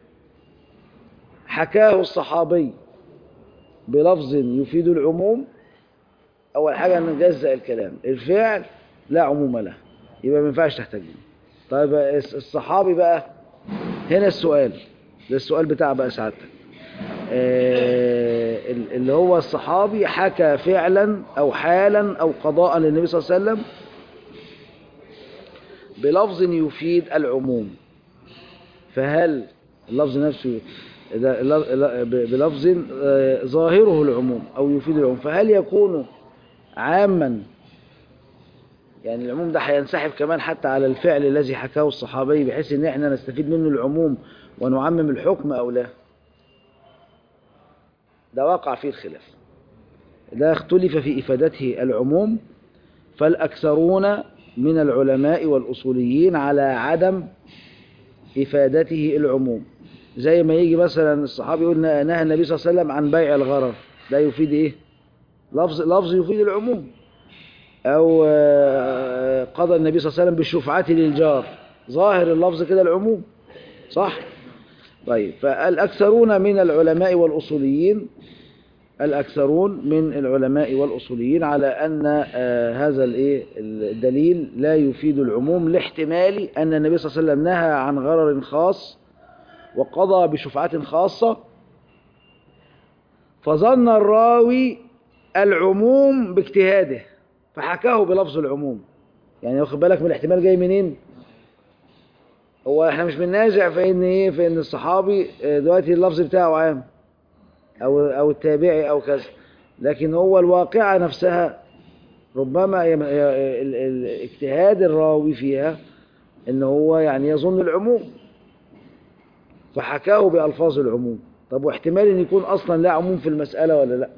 حكاه الصحابي بلفظ يفيد العموم اول حاجه نجزأ الكلام الفعل لا عموم له يبقى ما ينفعش تحتاج له. طيب الص- الصحابي بقى هنا السؤال ده السؤال بتاع بقى سعادتك آه، ال- اللي هو الصحابي حكى فعلا او حالا او قضاء للنبي صلى الله عليه وسلم بلفظ يفيد العموم فهل اللفظ نفسه ده ل- ل- ب- بلفظ آه، ظاهره العموم او يفيد العموم فهل يكون عاما يعني العموم ده هينسحب كمان حتى على الفعل الذي حكاه الصحابي بحيث ان احنا نستفيد منه العموم ونعمم الحكم او لا ده وقع فيه الخلاف ده اختلف في افادته العموم فالاكثرون من العلماء والاصوليين على عدم افادته العموم زي ما يجي مثلا الصحابي يقول نهى النبي صلى الله عليه وسلم عن بيع الغرر ده يفيد ايه لفظ لفظ يفيد العموم أو آه، قضى النبي صلى الله عليه وسلم بالشفعة للجار ظاهر اللفظ كده العموم صح؟ طيب فالأكثرون من العلماء والأصوليين الأكثرون من العلماء والأصوليين على أن آه، هذا الإيه الدليل لا يفيد العموم لاحتمال أن النبي صلى الله عليه وسلم نهى عن غرر خاص وقضى بشفعة خاصة فظن الراوي العموم باجتهاده فحكاه بلفظ العموم يعني واخد بالك من الاحتمال جاي منين هو احنا مش بننازع في ان ايه في ان الصحابي آه، دلوقتي اللفظ بتاعه عام او او التابعي او كذا لكن هو الواقعة نفسها ربما يم- ي- ال- ال- اجتهاد الراوي فيها ان هو يعني يظن العموم فحكاه بألفاظ العموم طب واحتمال ان يكون اصلا لا عموم في المسألة ولا لا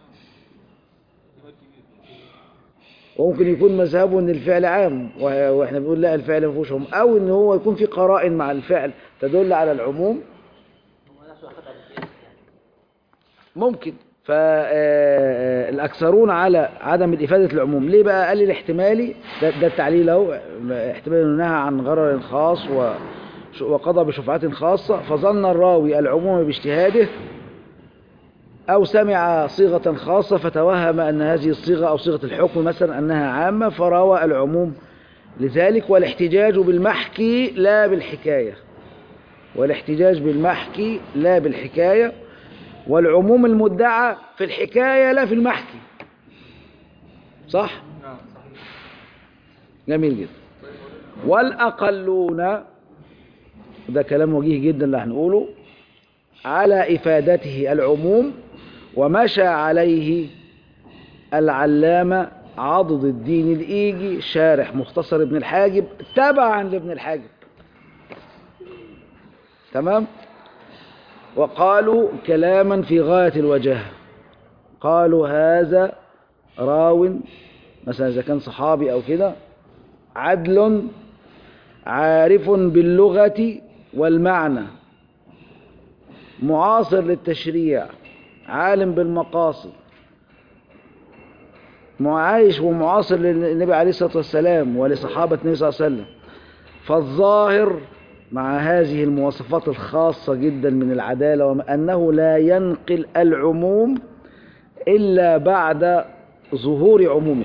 وممكن يكون مذهبه ان الفعل عام وه- واحنا بنقول لا الفعل ما فيهوش عموم او ان هو يكون في قرائن مع الفعل تدل على العموم هو نفسه أخذها بالقياس يعني ممكن فالأكثرون على عدم الإفادة العموم ليه بقى قال لي الاحتمالي ده, ده التعليل اهو احتمال انه نهى عن غرر خاص و وقضى بشفعة خاصة فظن الراوي العموم باجتهاده أو سمع صيغة خاصة فتوهم أن هذه الصيغة أو صيغة الحكم مثلا أنها عامة فروى العموم لذلك والاحتجاج بالمحكي لا بالحكاية والاحتجاج بالمحكي لا بالحكاية والعموم المدعى في الحكاية لا في المحكي صح؟ نعم صحيح جميل جدا والأقلون ده كلام وجيه جدا اللي هنقوله على إفادته العموم ومشى عليه العلامة عضد الدين الإيجي شارح مختصر ابن الحاجب تبعا لابن الحاجب تمام وقالوا كلاما في غاية الوجاهة قالوا هذا راو مثلا إذا كان صحابي أو كده عدل عارف باللغة والمعنى معاصر للتشريع عالم بالمقاصد معايش ومعاصر للنبي عليه الصلاة والسلام ولصحابة النبي صلى الله عليه وسلم فالظاهر مع هذه المواصفات الخاصة جدا من العدالة وأنه لا ينقل العموم إلا بعد ظهور عمومه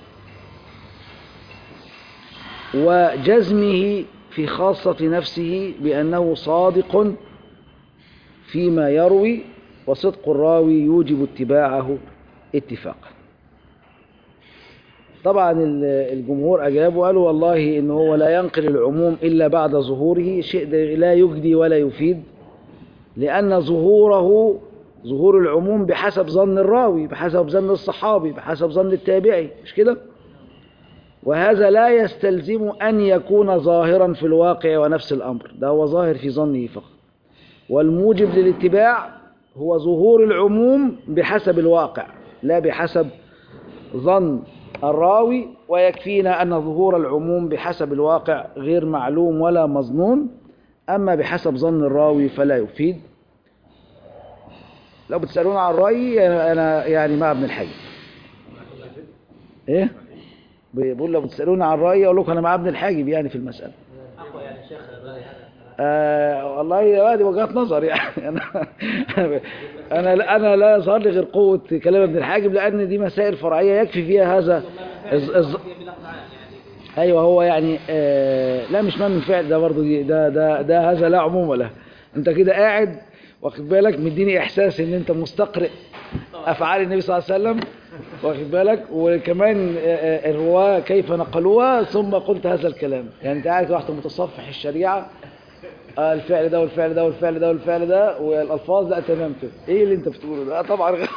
وجزمه في خاصة نفسه بأنه صادق فيما يروي وصدق الراوي يوجب اتباعه اتفاقا طبعا ال- الجمهور أجابوا قالوا والله إن هو لا ينقل العموم إلا بعد ظهوره شيء ده لا يجدي ولا يفيد لأن ظهوره ظهور العموم بحسب ظن الراوي بحسب ظن الصحابي بحسب ظن التابعي مش كده وهذا لا يستلزم أن يكون ظاهرا في الواقع ونفس الأمر ده هو ظاهر في ظنه فقط والموجب للاتباع هو ظهور العموم بحسب الواقع لا بحسب ظن الراوي ويكفينا أن ظهور العموم بحسب الواقع غير معلوم ولا مظنون أما بحسب ظن الراوي فلا يفيد لو بتسألون عن رأيي أنا- أنا يعني مع ابن الحي إيه؟ بيقول لو بتسألون عن رأيي أقول لكم أنا مع ابن الحاجب يعني في المسألة اقوى يعني شيخ الرأي هذا آه والله هذه وجهات نظر يعني انا انا لا- انا لا يظهر لي غير قوه كلام ابن الحاجب لان دي مسائل فرعيه يكفي فيها هذا الز- الز- هي بلفظ عام يعني ايوه هو يعني آه لا مش ما من فعل ده برضه دي- ده ده ده هذا لا عموم له انت كده قاعد واخد بالك مديني احساس ان انت مستقرئ افعال النبي صلى الله عليه وسلم واخد بالك وكمان آه، آه، الرواه كيف نقلوها ثم قلت هذا الكلام يعني انت قاعد واحد متصفح الشريعه آه، الفعل ده والفعل ده والفعل ده والفعل ده والالفاظ لا تمام كده ايه اللي انت بتقوله ده آه، طبعا غير-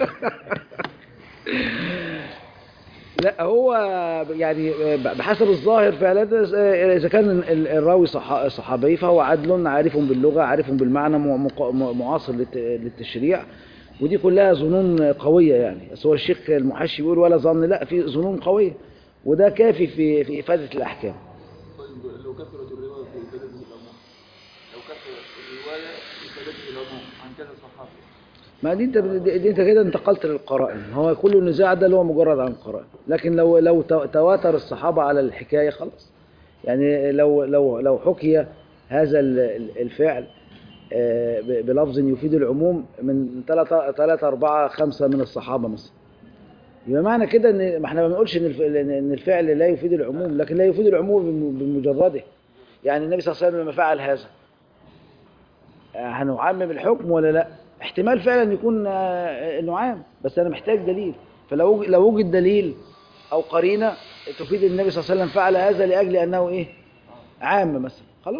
لا هو يعني بحسب الظاهر فعلا اذا كان ال- الراوي صح- صحابي فهو عدل عارف باللغه عارف بالمعنى م- مق- م- معاصر للت- للتشريع ودي كلها ظنون قويه يعني بس هو الشيخ المحشي بيقول ولا ظن لا في ظنون قويه وده كافي في في افاده الاحكام طيب لو كثرت الرواية في إفادته العموم لو كثرت الرواية في إفادته العموم عن كذا صحابي ما دي انت دي دي انت كده انتقلت للقرائن هو كل النزاع ده اللي هو مجرد عن القرائن لكن لو لو تو- تواتر الصحابه على الحكايه خلاص يعني لو لو لو حكي هذا ال- ال- الفعل آه، ب- بلفظ يفيد العموم من ثلاثة ثلاثة أربعة خمسة من الصحابة مثلا يبقى معنى كده ان ما احنا ما بنقولش ان الف- ان الفعل لا يفيد العموم لكن لا يفيد العموم بم- بمجرده يعني النبي صلى الله عليه وسلم لما فعل هذا آه، هنعمم الحكم ولا لا احتمال فعلا يكون آه، انه عام بس انا محتاج دليل فلو لو وجد دليل او قرينه تفيد ان النبي صلى الله عليه وسلم فعل هذا لاجل انه ايه عام مثلا خلاص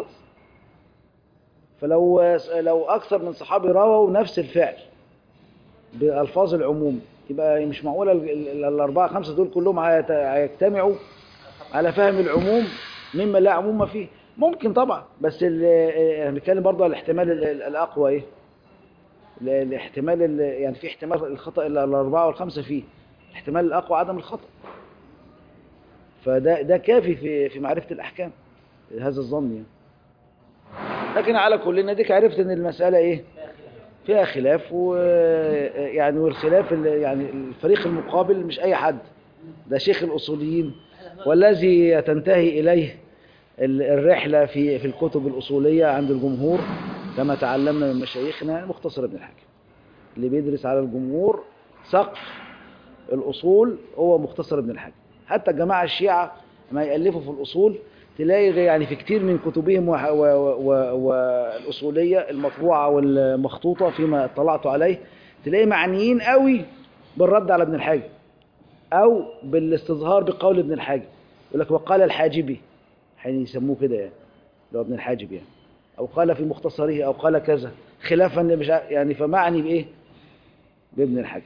فلو لو اكثر من صحابي رووا نفس الفعل بالفاظ العموم يبقى مش معقوله ال- ال- الاربعه خمسه دول كلهم هيت- هيجتمعوا على فهم العموم مما لا عموم فيه ممكن طبعا بس ال- آه، بنتكلم برضه على الاحتمال ال- ال- الاقوى ايه ال- الاحتمال ال- يعني في احتمال الخطا ال- الاربعه والخمسه فيه الاحتمال الاقوى عدم الخطا فده ده كافي في في معرفه الاحكام هذا الظن يعني لكن على كل اديك عرفت ان المساله ايه فيها خلاف و يعني والخلاف ال- يعني الفريق المقابل مش اي حد ده شيخ الاصوليين والذي تنتهي اليه ال- الرحله في في الكتب الاصوليه عند الجمهور كما تعلمنا من مشايخنا مختصر ابن الحاكم اللي بيدرس على الجمهور سقف الاصول هو مختصر ابن الحاكم حتى الجماعه الشيعه ما يالفوا في الاصول تلاقي يعني في كتير من كتبهم وح- و- و- والاصوليه المطبوعه والمخطوطه فيما اطلعت عليه تلاقي معنيين قوي بالرد على ابن الحاجب او بالاستظهار بقول ابن الحاجب يقول لك وقال الحاجبي حين يسموه كده يعني لو ابن الحاجب يعني او قال في مختصره او قال كذا خلافا مش ع- يعني فمعني بايه بابن الحاجب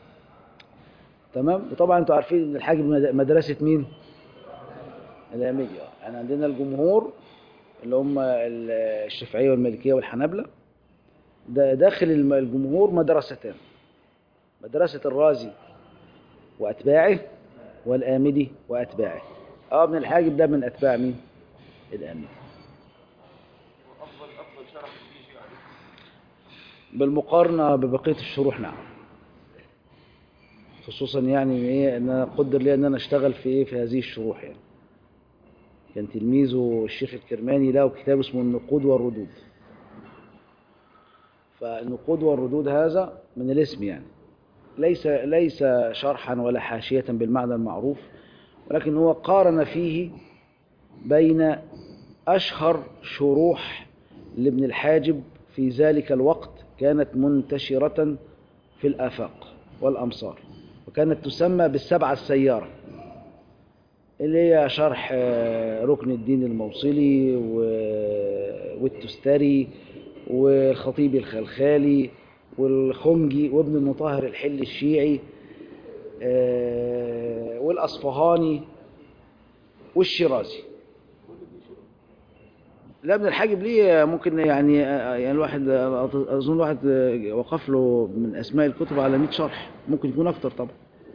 تمام وطبعا انتوا عارفين ان الحاجب مد- مدرسه مين الامية يعني عندنا الجمهور اللي هم ال- الشافعيه والمالكيه والحنابلة ده داخل الم- الجمهور مدرستان مدرسه الرازي واتباعه والآمدي واتباعه اه ابن الحاجب ده من اتباع مين الآمدي وأفضل أفضل شرح فيه شيء عليه بالمقارنة ببقية الشروح نعم خصوصا يعني ايه ان انا قدر لي ان انا اشتغل في ايه في هذه الشروح يعني كان تلميذه الشيخ الكرماني له كتاب اسمه النقود والردود فالنقود والردود هذا من الاسم يعني ليس ليس شرحا ولا حاشية بالمعنى المعروف ولكن هو قارن فيه بين أشهر شروح لابن الحاجب في ذلك الوقت كانت منتشرة في الآفاق والأمصار وكانت تسمى بالسبعة السيارة اللي هي شرح آه، ركن الدين الموصلي و- والتستري والخطيب الخلخالي والخنجي وابن المطهر الحل الشيعي آه، والأصفهاني والشيرازي لا ابن الحاجب ليه ممكن يعني يعني الواحد اظن الواحد وقف له من اسماء الكتب على 100 شرح ممكن يكون اكتر طبعا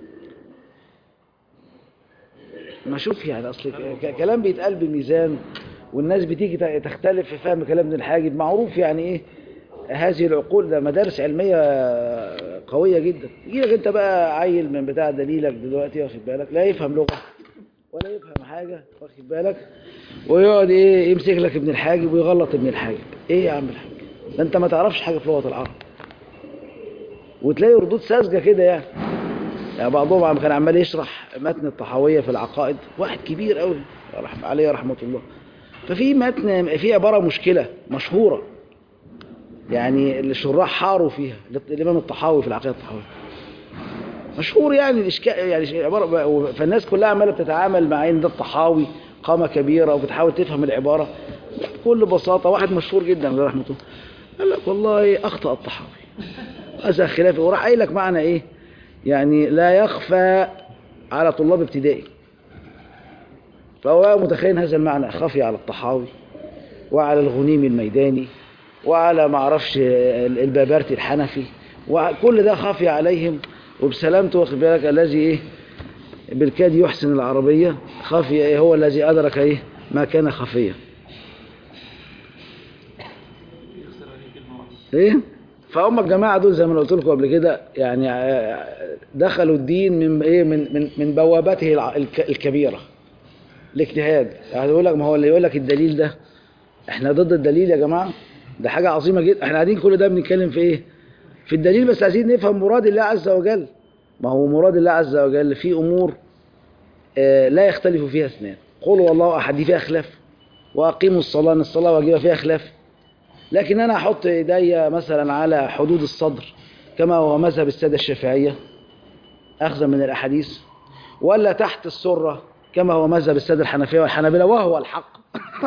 ما شوف يعني اصل ك- كلام بيتقال بميزان والناس بتيجي ت- تختلف في فهم كلام ابن الحاجب معروف يعني ايه هذه العقول ده مدارس علميه قويه جدا يجي لك انت بقى عيل من بتاع دليلك دلوقتي واخد بالك لا يفهم لغه ولا يفهم حاجه واخد بالك ويقعد ايه يمسك لك ابن الحاجب ويغلط ابن الحاجب ايه يا عم الحاج ده انت ما تعرفش حاجه في لغه العرب وتلاقي ردود ساذجه كده يعني يعني بعضهم عم كان عمال يشرح متن الطحاويه في العقائد واحد كبير قوي رحم عليه رحمه الله ففي متن في عباره مشكله مشهوره يعني الشراح حاروا فيها الامام الطحاوي في العقيده الطحاويه مشهور يعني الاشكال يعني عباره فالناس كلها عماله بتتعامل مع ان ده الطحاوي قامه كبيره وبتحاول تفهم العباره بكل بساطه واحد مشهور جدا الله رحمته قال لك والله اخطا الطحاوي هذا خلاف وراح قايل لك معنى ايه يعني لا يخفى على طلاب ابتدائي فهو متخيل هذا المعنى خفي على الطحاوي وعلى الغنيم الميداني وعلى ما اعرفش البابرتي الحنفي وكل ده خفي عليهم وبسلامته واخد بالك الذي ايه بالكاد يحسن العربية خفي إيه هو الذي أدرك ايه ما كان خفيا يخسر عليه كلمة واحدة ايه فهم الجماعة دول زي ما أنا قلت لكم قبل كده يعني آه، دخلوا الدين من ايه من من من بوابته الع- الك- الكبيرة الاجتهاد يعني يقول لك ما هو اللي يقول لك الدليل ده احنا ضد الدليل يا جماعة ده حاجة عظيمة جدا احنا قاعدين كل ده بنتكلم في ايه في الدليل بس عايزين نفهم مراد الله عز وجل ما هو مراد الله عز وجل في امور آه، لا يختلف فيها اثنان قولوا والله احد دي فيها خلاف واقيموا الصلاة ان الصلاة واجبة فيها خلاف لكن انا احط ايديا مثلا على حدود الصدر كما هو مذهب السادة الشافعية اخذا من الاحاديث ولا تحت السرة كما هو مذهب السادة الحنفية والحنابلة وهو الحق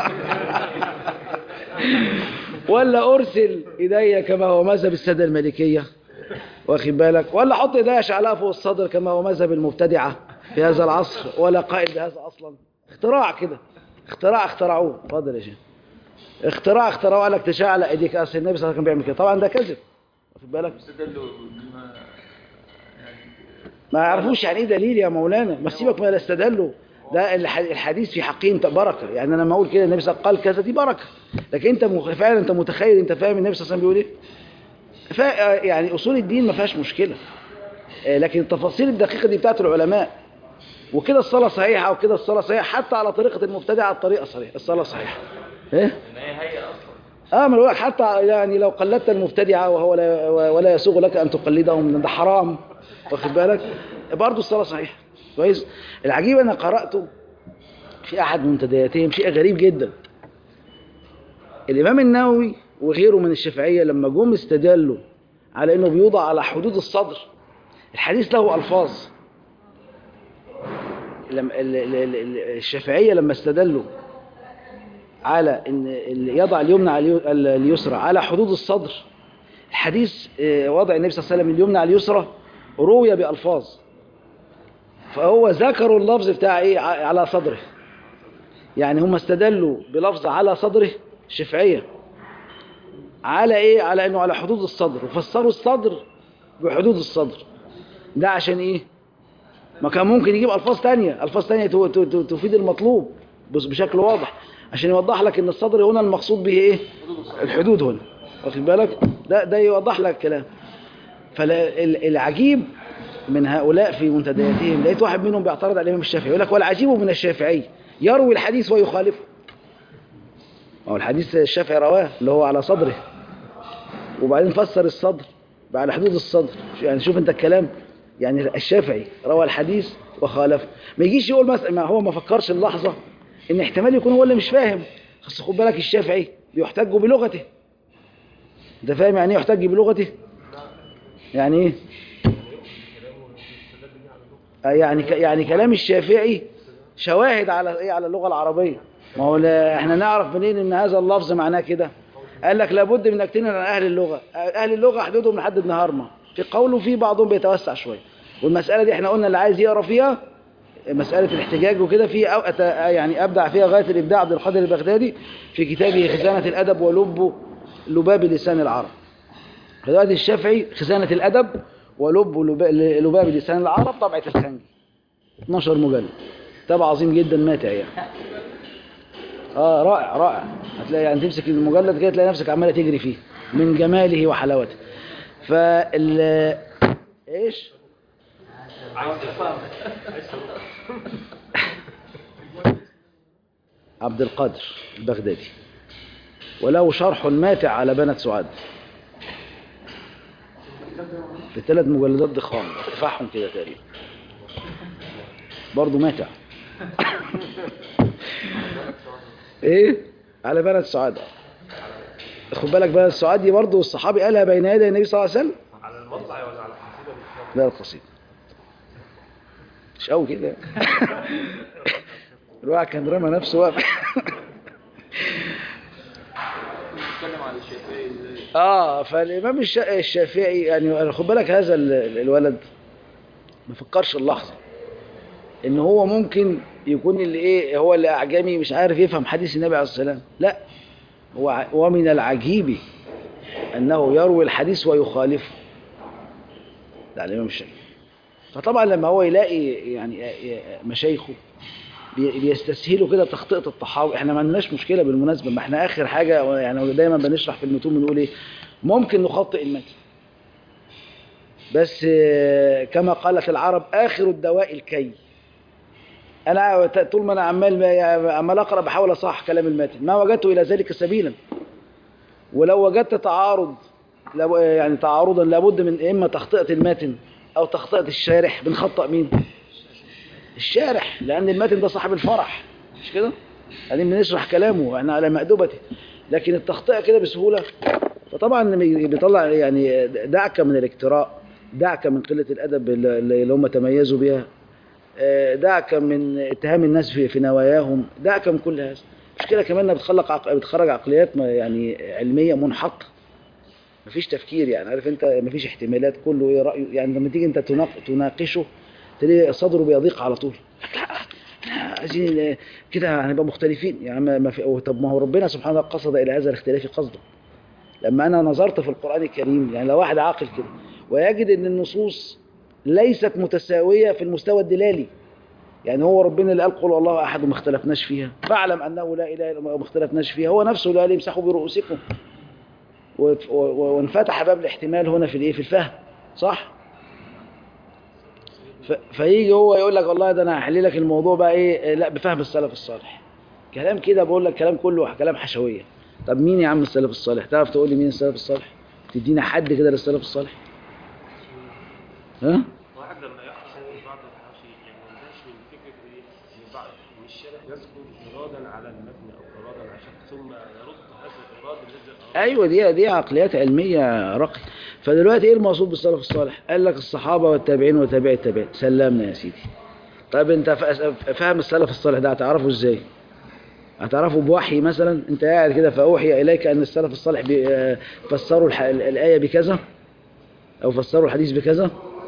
ولا ارسل ايديا كما هو مذهب السادة المالكية واخد بالك ولا احط ايديا شعلها فوق الصدر كما هو مذهب المبتدعة في هذا العصر ولا قائل بهذا اصلا اختراع كده اختراع اخترعوه اتفضل يا شيخ اختراع اخترعوه قال لك تشعل ايديك اصل النبي صلى الله عليه وسلم كان بيعمل كده طبعا ده كذب واخد بالك استدلوا بما يعني ما يعرفوش يعني ايه دليل يا مولانا ما سيبك من اللي استدلوا ده الح- الحديث في حقهم بركه يعني انا لما اقول كده النبي صلى الله عليه وسلم قال كذا دي بركه لكن انت مخ- فعلا انت متخيل انت فاهم النبي صلى الله عليه وسلم بيقول ايه فا يعني اصول الدين ما فيهاش مشكله آه، لكن التفاصيل الدقيقه دي بتاعت العلماء وكده الصلاه صحيحه وكده الصلاه صحيحه حتى على طريقه المبتدع الطريقه صحيحه الصلاه صحيحه ايه ان هي هي اصلا اه ما أنا بقول لك حتى يعني لو قلدت المبتدعه وهو لا ولا يسوغ لك ان تقلدهم ده حرام واخد بالك برضه الصلاه صحيحه كويس العجيب انا قراته في احد منتدياتهم شيء غريب جدا الامام النووي وغيره من الشافعيه لما جم استدلوا على انه بيوضع على حدود الصدر الحديث له الفاظ لما ال- ال- ال- الشافعيه لما استدلوا على ان اللي يضع اليمنى على اليو- ال- اليسرى على حدود الصدر الحديث آه، وضع النبي صلى الله عليه وسلم اليمنى على اليسرى روي بألفاظ فهو ذكروا اللفظ بتاع ايه ع- على صدره يعني هم استدلوا بلفظ على صدره الشافعية على ايه على انه على حدود الصدر وفسروا الصدر بحدود الصدر ده عشان ايه ما كان ممكن يجيب الفاظ تانية الفاظ تانية تو- تو- تو- تفيد المطلوب بس بشكل واضح عشان يوضح لك ان الصدر هنا المقصود به ايه الحدود هنا واخد بالك ده ده يوضح لك الكلام فالعجيب من هؤلاء في منتدياتهم لقيت واحد منهم بيعترض على الامام الشافعي يقول لك والعجيب من الشافعي يروي الحديث ويخالفه ما هو الحديث الشافعي رواه اللي هو على صدره وبعدين فسر الصدر على حدود الصدر يعني شوف انت الكلام يعني الشافعي روى الحديث وخالفه ما يجيش يقول مثلا ما هو ما فكرش اللحظة ان احتمال يكون هو اللي مش فاهم بس خد بالك الشافعي بيحتج بلغته انت فاهم يعني ايه يحتج بلغته يعني ايه آه يعني ك- يعني كلام الشافعي شواهد على ايه على اللغة العربية ما هو لا- احنا نعرف منين ان هذا اللفظ معناه كده قال لك لابد من انك تنقل عن اهل اللغة اهل اللغة حدودهم لحد ابن هرمة في قول وفي بعضهم بيتوسع شوية والمسألة دي احنا قلنا اللي عايز يقرا فيها مسألة الاحتجاج وكده في أو أت- يعني أبدع فيها غاية الإبداع عبد القادر البغدادي في كتابه خزانة الأدب ولب لباب لسان العرب فدلوقتي الشافعي خزانة الأدب ولب لب- لباب لسان العرب طبعة الخنجي 12 مجلد كتاب عظيم جدا ماتع يعني اه رائع رائع هتلاقي يعني تمسك المجلد كده تلاقي نفسك عماله تجري فيه من جماله وحلاوته فال ايش عبد القادر البغدادي وله شرح ماتع على بنت سعاد في ثلاث مجلدات ضخام ارتفاعهم كده تقريبا برضه ماتع ايه على بنت سعاد خد بالك بنت سعاد دي برضه الصحابي قالها بين يدي النبي صلى الله عليه وسلم على المطلع ولا على القصيدة لا القصيدة مش قوي كده الواحد كان رمى نفسه واقف نتكلم على الشافعي ازاي اه فالامام الش- الشافعي يعني خد بالك هذا ال- ال- الولد ما فكرش اللحظه ان هو ممكن يكون اللي ايه هو اللي اعجمي مش عارف يفهم حديث النبي عليه الصلاه والسلام لا هو ع- ومن العجيب انه يروي الحديث ويخالفه ده الامام الشافعي فطبعا لما هو يلاقي يعني مشايخه بي- بيستسهلوا كده تخطئة الطحاوي احنا ما عندناش مشكلة بالمناسبة ما احنا اخر حاجة يعني دايما بنشرح في المتون بنقول ايه ممكن نخطئ المتن بس آه، كما قالت العرب اخر الدواء الكي انا ت- طول ما انا عمال عمال اقرا بحاول اصحح كلام المتن ما وجدت الى ذلك سبيلا ولو وجدت تعارض لو- يعني تعارضا لابد من اما تخطئة المتن او تخطئة الشارح بنخطئ مين الشارح لأن المتن ده صاحب الفرح مش كده؟ يعني بنشرح كلامه احنا على مأدبته لكن التخطئة كده بسهولة فطبعا لما بيطلع يعني دعك من الاجتراء دعك من قلة الأدب اللي اللي هم تميزوا بها آه، دعك من اتهام الناس في في نواياهم دعك من كل هذا مشكلة كمان انها بتخلق عق... بتخرج عقليات ما- يعني علمية منحطة مفيش تفكير يعني عارف انت مفيش احتمالات كله ايه رأيه يعني لما تيجي انت تناق... تناقشه تلاقي صدره بيضيق على طول لا احنا عايزين كده هنبقى مختلفين يعني ما ما في طب ما هو ربنا سبحانه وتعالى قصد الى هذا الاختلاف قصدا لما انا نظرت في القرآن الكريم يعني لو واحد عاقل كده ويجد ان النصوص ليست متساوية في المستوى الدلالي يعني هو ربنا اللي قال قل الله احد وما اختلفناش فيها فاعلم انه لا اله الا الله وما اختلفناش فيها هو نفسه اللي قال امسحوا برؤوسكم و- و- وانفتح باب الاحتمال هنا في الايه في الفهم صح ف- فيجي هو يقول لك والله ده انا هحل لك الموضوع بقى ايه لا بفهم السلف الصالح كلام كده بقول لك كلام كله كلام حشويه طب مين يا عم السلف الصالح تعرف تقول لي مين السلف الصالح تدينا حد كده للسلف الصالح ها واحد لما يقرأ بعض الحاشي يعني ما ينزلش من فكرة ايه ان بعض ان الشارح يذكر إرادا على المتن أو إرادا عشان ثم يرد هذا الإراد الذي أراد ايوه دي دي عقليات علميه رقي فدلوقتي ايه المقصود بالسلف الصالح قال لك الصحابه والتابعين وتابع التابعين سلمنا يا سيدي طب انت فا- فاهم السلف الصالح ده هتعرفه ازاي هتعرفه بوحي مثلا انت قاعد كده فاوحي اليك ان السلف الصالح بي- آه، فسروا الح- الايه بكذا او فسروا الحديث بكذا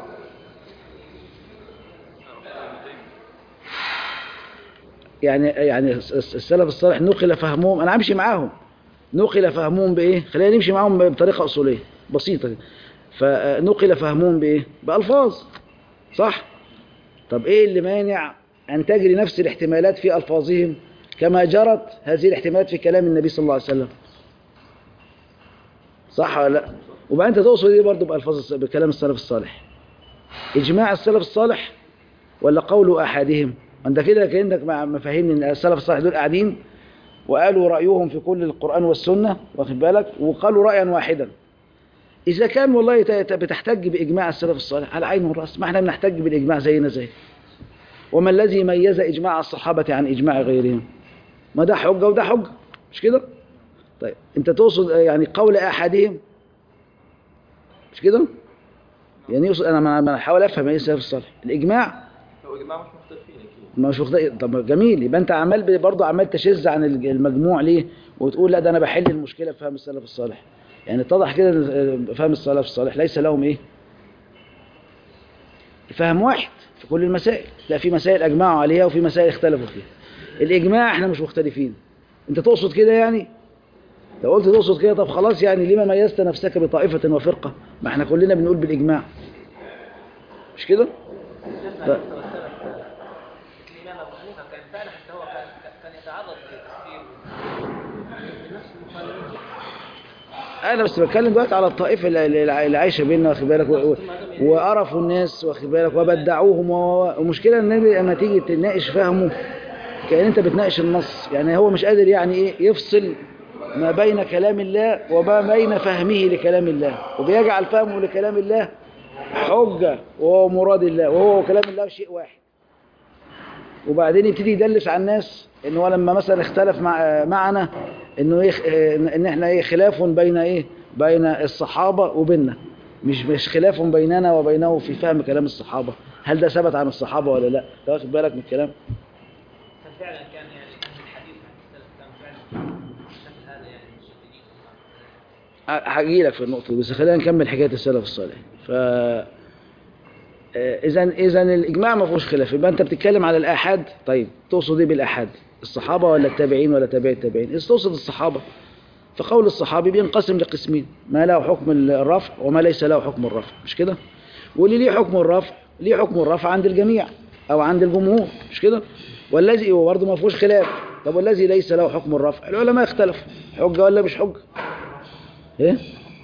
يعني يعني الس- السلف الصالح نقل فهمهم انا همشي معاهم نقل فهمهم بايه خلينا نمشي معاهم بطريقه اصوليه بسيطه كده. فنقل فهمهم بايه بالفاظ صح طب ايه اللي مانع ان تجري نفس الاحتمالات في الفاظهم كما جرت هذه الاحتمالات في كلام النبي صلى الله عليه وسلم صح ولا لا وبعدين انت تقصد ايه برضه بالفاظ الس- بكلام السلف الصالح اجماع السلف الصالح ولا قول احدهم انت كده كانك مع- مفاهيم ان السلف الصالح دول قاعدين وقالوا رايهم في كل القران والسنه واخد بالك وقالوا رايا واحدا اذا كان والله ت- ت- بتحتج باجماع السلف الصالح على عين والراس ما احنا بنحتج بالاجماع زينا زي وما الذي ميز اجماع الصحابه عن اجماع غيرهم ما ده حجه وده حجه مش كده طيب انت تقصد يعني قول احدهم مش كده يعني يقصد انا ما- ما احاول افهم ايه السلف الصالح الاجماع هو يا جماعه مش مختلفين اكيد ما مش واخد طب جميل يبقى انت عمال ب- برضه عمال تشذ عن الج- المجموع ليه وتقول لا ده انا بحل المشكله في فهم السلف الصالح يعني اتضح كده ان فهم السلف الصالح ليس لهم ايه فهم واحد في كل المسائل لا في مسائل اجمعوا عليها وفي مسائل اختلفوا فيها الاجماع احنا مش مختلفين انت تقصد كده يعني لو قلت تقصد كده طب خلاص يعني لما ميزت نفسك بطائفه وفرقه ما احنا كلنا بنقول بالاجماع مش كده شفنا طيب. مستوى السلف الإمام أبو حنيفة كان فعلا حتى هو كان كان يتعرض للتكفير بنفس المخالفين انا بس بتكلم دلوقتي على الطائفه اللي- اللي اللي عايشه بيننا واخد بالك و- و- وقرفوا الناس واخد بالك وبدعوهم و- والمشكله ان النبي لما تيجي تناقش فهمه كأن انت بتناقش النص يعني هو مش قادر يعني ايه يفصل ما بين كلام الله وما بين فهمه لكلام الله وبيجعل فهمه لكلام الله حجه وهو مراد الله وهو كلام الله شيء واحد وبعدين يبتدي يدلس على الناس ان هو لما مثلا اختلف مع معنا انه ايه ان احنا ايه خلاف بين ايه بين الصحابه وبيننا مش مش خلاف بيننا وبينه في فهم كلام الصحابه هل ده ثبت عن الصحابه ولا لا أنت واخد بالك من الكلام كان فعلا كان يعني أهل الحديث عن السلف كان فعلا بالشكل هذا يعني متشددين هجي لك في النقطه دي بس خلينا نكمل حكايه السلف الصالح ف اذا اذا الاجماع ما فيهوش خلاف يبقى انت بتتكلم على الاحاد طيب تقصد ايه بالاحاد الصحابه ولا التابعين ولا تابع التابعين اذا تقصد الصحابه فقول الصحابي بينقسم لقسمين ما له حكم الرفع وما ليس له حكم الرفع مش كده واللي ليه حكم الرفع ليه حكم الرفع عند الجميع او عند الجمهور مش كده والذي هو برضه ما فيهوش خلاف طب والذي ليس له حكم الرفع العلماء اختلفوا حجه ولا مش حجه ايه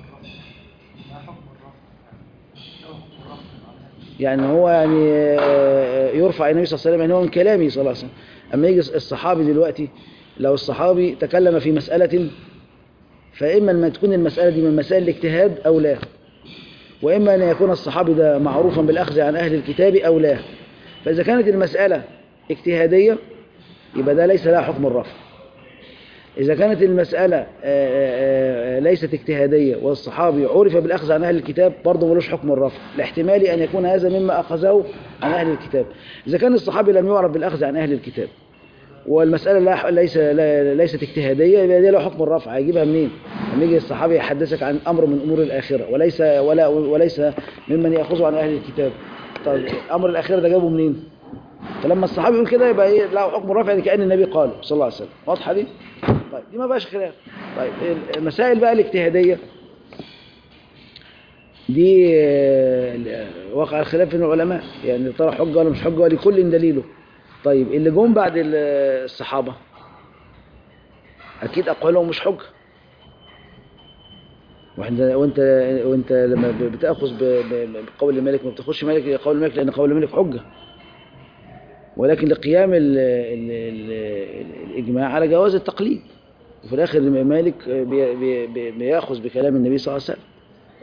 يعني هو يعني آه، يرفع النبي صلى الله عليه وسلم يعني هو من كلامه صلى الله عليه وسلم اما يجي الصحابي دلوقتي لو الصحابي تكلم في مسألة فإما أن تكون المسألة دي من مسائل الاجتهاد أو لا وإما أن يكون الصحابي ده معروفا بالأخذ عن أهل الكتاب أو لا فإذا كانت المسألة اجتهادية يبقى ده ليس لها حكم الرفع إذا كانت المسألة آه، آه، آه، ليست اجتهادية والصحابي عرف بالأخذ عن أهل الكتاب برضه ملوش حكم الرفع لاحتمال أن يكون هذا مما أخذه عن أهل الكتاب إذا كان الصحابي لم يعرف بالأخذ عن أهل الكتاب والمسألة لا ليس لا ليست اجتهادية يبقى دي له حكم الرفع هيجيبها منين؟ لما يجي الصحابي يحدثك عن أمر من أمور الآخرة وليس ولا وليس ممن يأخذه عن أهل الكتاب طيب أمر الآخرة ده جابه منين؟ فلما الصحابي يقول كده يبقى ايه له حكم الرفع يعني كأن النبي قاله صلى الله عليه وسلم واضحة دي؟ طيب دي ما بقاش خلاف طيب المسائل بقى الاجتهادية دي آه، وقع الخلاف بين العلماء يعني ترى حجة ولا مش حجة ولكل دليله طيب اللي جم بعد ال- الصحابة أكيد أقوالهم مش حجة وانت وانت وانت لما ب- بتاخذ ب- ب- بقول مالك ما بتاخذش مالك قول مالك لان قول مالك حجه ولكن لقيام ال ال ال الاجماع على جواز التقليد وفي الاخر الإمام مالك بي بي بي بياخذ بكلام النبي صلى الله عليه وسلم